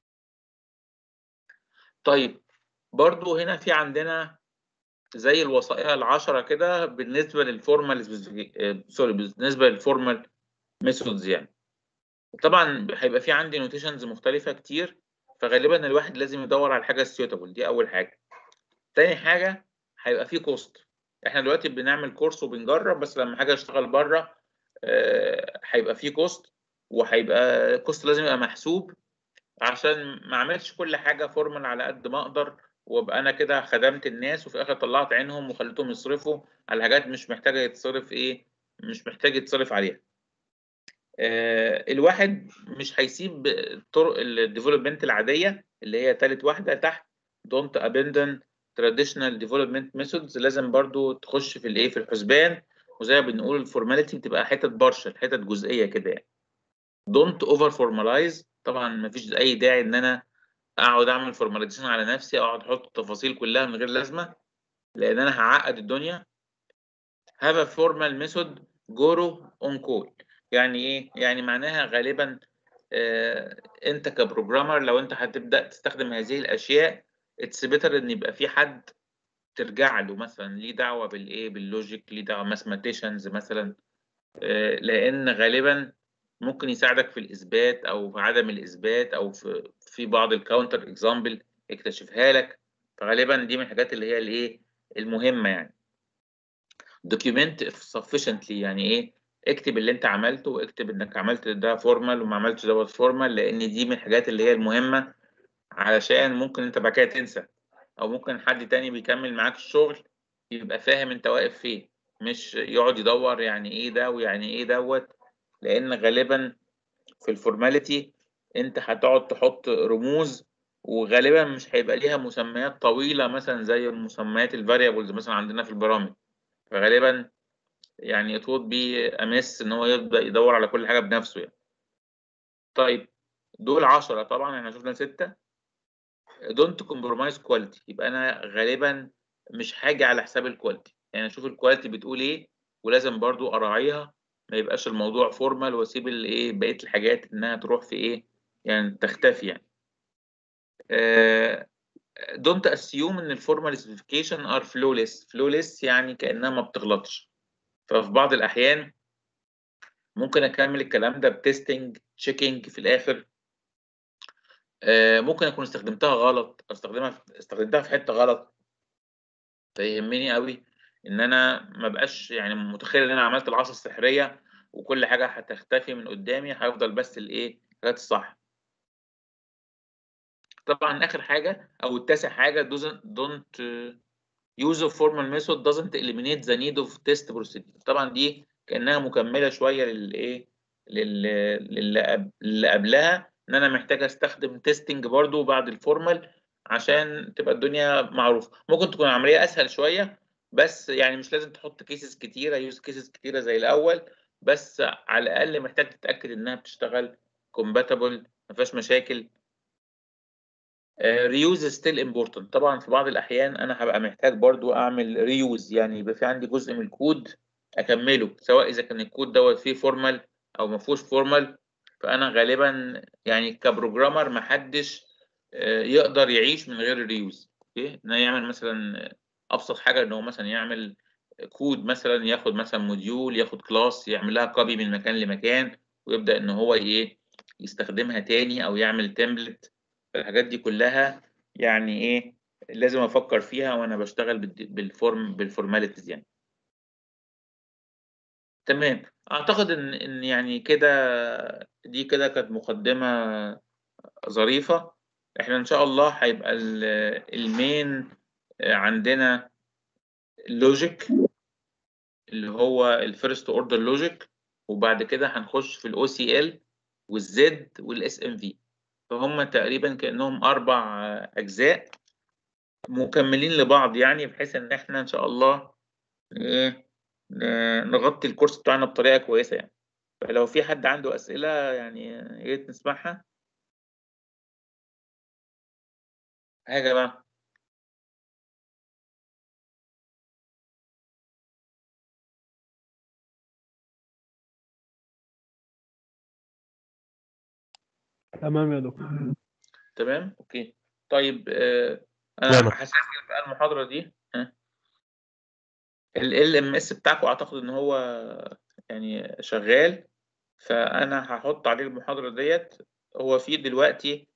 [SPEAKER 1] طيب برضو هنا في عندنا زي الوصايا العشرة كده بالنسبة للفورمال سوري بالنسبة للفورمال ميثودز يعني طبعا هيبقى في عندي نوتيشنز مختلفة كتير فغالبا الواحد لازم يدور على الحاجة السيوتابل دي أول حاجة تاني حاجة هيبقى في كوست احنا دلوقتي بنعمل كورس وبنجرب بس لما حاجة اشتغل بره آه، هيبقى في كوست وهيبقى كوست لازم يبقى محسوب عشان ما اعملش كل حاجه فورمال على قد ما اقدر وابقى انا كده خدمت الناس وفي الاخر طلعت عينهم وخليتهم يصرفوا على حاجات مش محتاجه يتصرف ايه مش محتاج يتصرف عليها آه الواحد مش هيسيب طرق الديفلوبمنت العاديه اللي هي ثالث واحده تحت don't abandon traditional development methods لازم برضو تخش في الايه في الحسبان وزي ما بنقول الفورماليتي بتبقى حتت بارشل حتت جزئيه كده يعني don't over formalize طبعا مفيش اي داعي ان انا اقعد اعمل فورماليزيشن على نفسي اقعد احط التفاصيل كلها من غير لازمه لان انا هعقد الدنيا have a formal method جورو اون كول يعني ايه يعني معناها غالبا آه انت كبروجرامر لو انت هتبدا تستخدم هذه الاشياء اتس بيتر ان يبقى في حد ترجع له مثلا ليه دعوه بالايه باللوجيك ليه دعوه ماثماتيشنز مثلا آه لان غالبا ممكن يساعدك في الاثبات او في عدم الاثبات او في في بعض الكاونتر اكزامبل يكتشفها لك فغالبا دي من الحاجات اللي هي الايه المهمه يعني document sufficiently يعني ايه اكتب اللي انت عملته واكتب انك عملت ده فورمال وما عملتش دوت فورمال لان دي من الحاجات اللي هي المهمه علشان ممكن انت بعد كده تنسى او ممكن حد تاني بيكمل معاك الشغل يبقى فاهم انت واقف فين مش يقعد يدور يعني ايه ده ويعني ايه دوت لان غالبا في الفورماليتي انت هتقعد تحط رموز وغالبا مش هيبقى ليها مسميات طويله مثلا زي مسميات الفاريبلز مثلا عندنا في البرامج فغالبا يعني it would be amiss ان هو يبدا يدور على كل حاجه بنفسه يعني طيب دول 10 طبعا احنا شفنا 6 don't compromise quality يبقى انا غالبا مش هاجي على حساب الكواليتي يعني اشوف الكواليتي بتقول ايه ولازم برضو اراعيها ما يبقاش الموضوع فورمال واسيب الايه بقيه الحاجات انها تروح في ايه يعني تختفي يعني دونت اسيوم ان الفورمال سبيسيفيكيشن ار فلوليس فلوليس يعني كانها ما بتغلطش ففي بعض الاحيان ممكن اكمل الكلام ده بتستنج تشيكينج في الاخر آه ممكن اكون استخدمتها غلط استخدمها استخدمتها في حته غلط فيهمني قوي ان انا ما بقاش يعني متخيل ان انا عملت العصا السحريه وكل حاجه هتختفي من قدامي هيفضل بس الايه الحاجات الصح طبعا اخر حاجه او التاسع حاجه doesn't don't use of formal method doesn't eliminate the need of test procedure طبعا دي كانها مكمله شويه للايه للي قبلها ان انا محتاج استخدم تيستنج برضو بعد الفورمال عشان تبقى الدنيا معروفه ممكن تكون العمليه اسهل شويه بس يعني مش لازم تحط كيسز كتيره يوز كيسز كتيره زي الاول بس على الاقل محتاج تتاكد انها بتشتغل كومباتبل ما فيهاش مشاكل ريوز ستيل امبورتنت طبعا في بعض الاحيان انا هبقى محتاج برضو اعمل ريوز يعني يبقى في عندي جزء من الكود اكمله سواء اذا كان الكود دوت فيه فورمال او ما فيهوش فورمال فانا غالبا يعني كبروجرامر ما حدش يقدر يعيش من غير الريوز اوكي انه يعمل مثلا ابسط حاجه ان هو مثلا يعمل كود مثلا ياخد مثلا موديول ياخد كلاس يعمل لها كوبي من مكان لمكان ويبدا ان هو ايه يستخدمها تاني او يعمل تمبلت الحاجات دي كلها يعني ايه لازم افكر فيها وانا بشتغل بالفورم بالفورماليتيز يعني تمام اعتقد ان ان يعني كده دي كده كانت مقدمه ظريفه احنا ان شاء الله هيبقى المين عندنا لوجيك اللي هو الفيرست اوردر لوجيك وبعد كده هنخش في الاو سي ال والزد والاس ام في فهم تقريبا كانهم اربع اجزاء مكملين لبعض يعني بحيث ان احنا ان شاء الله ايه نغطي الكورس بتاعنا بطريقه كويسه يعني فلو في حد عنده اسئله يعني يا ريت نسمعها يا جماعه
[SPEAKER 2] تمام يا دكتور
[SPEAKER 1] تمام اوكي طيب آه انا
[SPEAKER 3] تمام.
[SPEAKER 1] هسجل بقى المحاضره دي ال ام اس بتاعكم اعتقد ان هو يعني شغال فانا هحط عليه المحاضره ديت هو فيه دلوقتي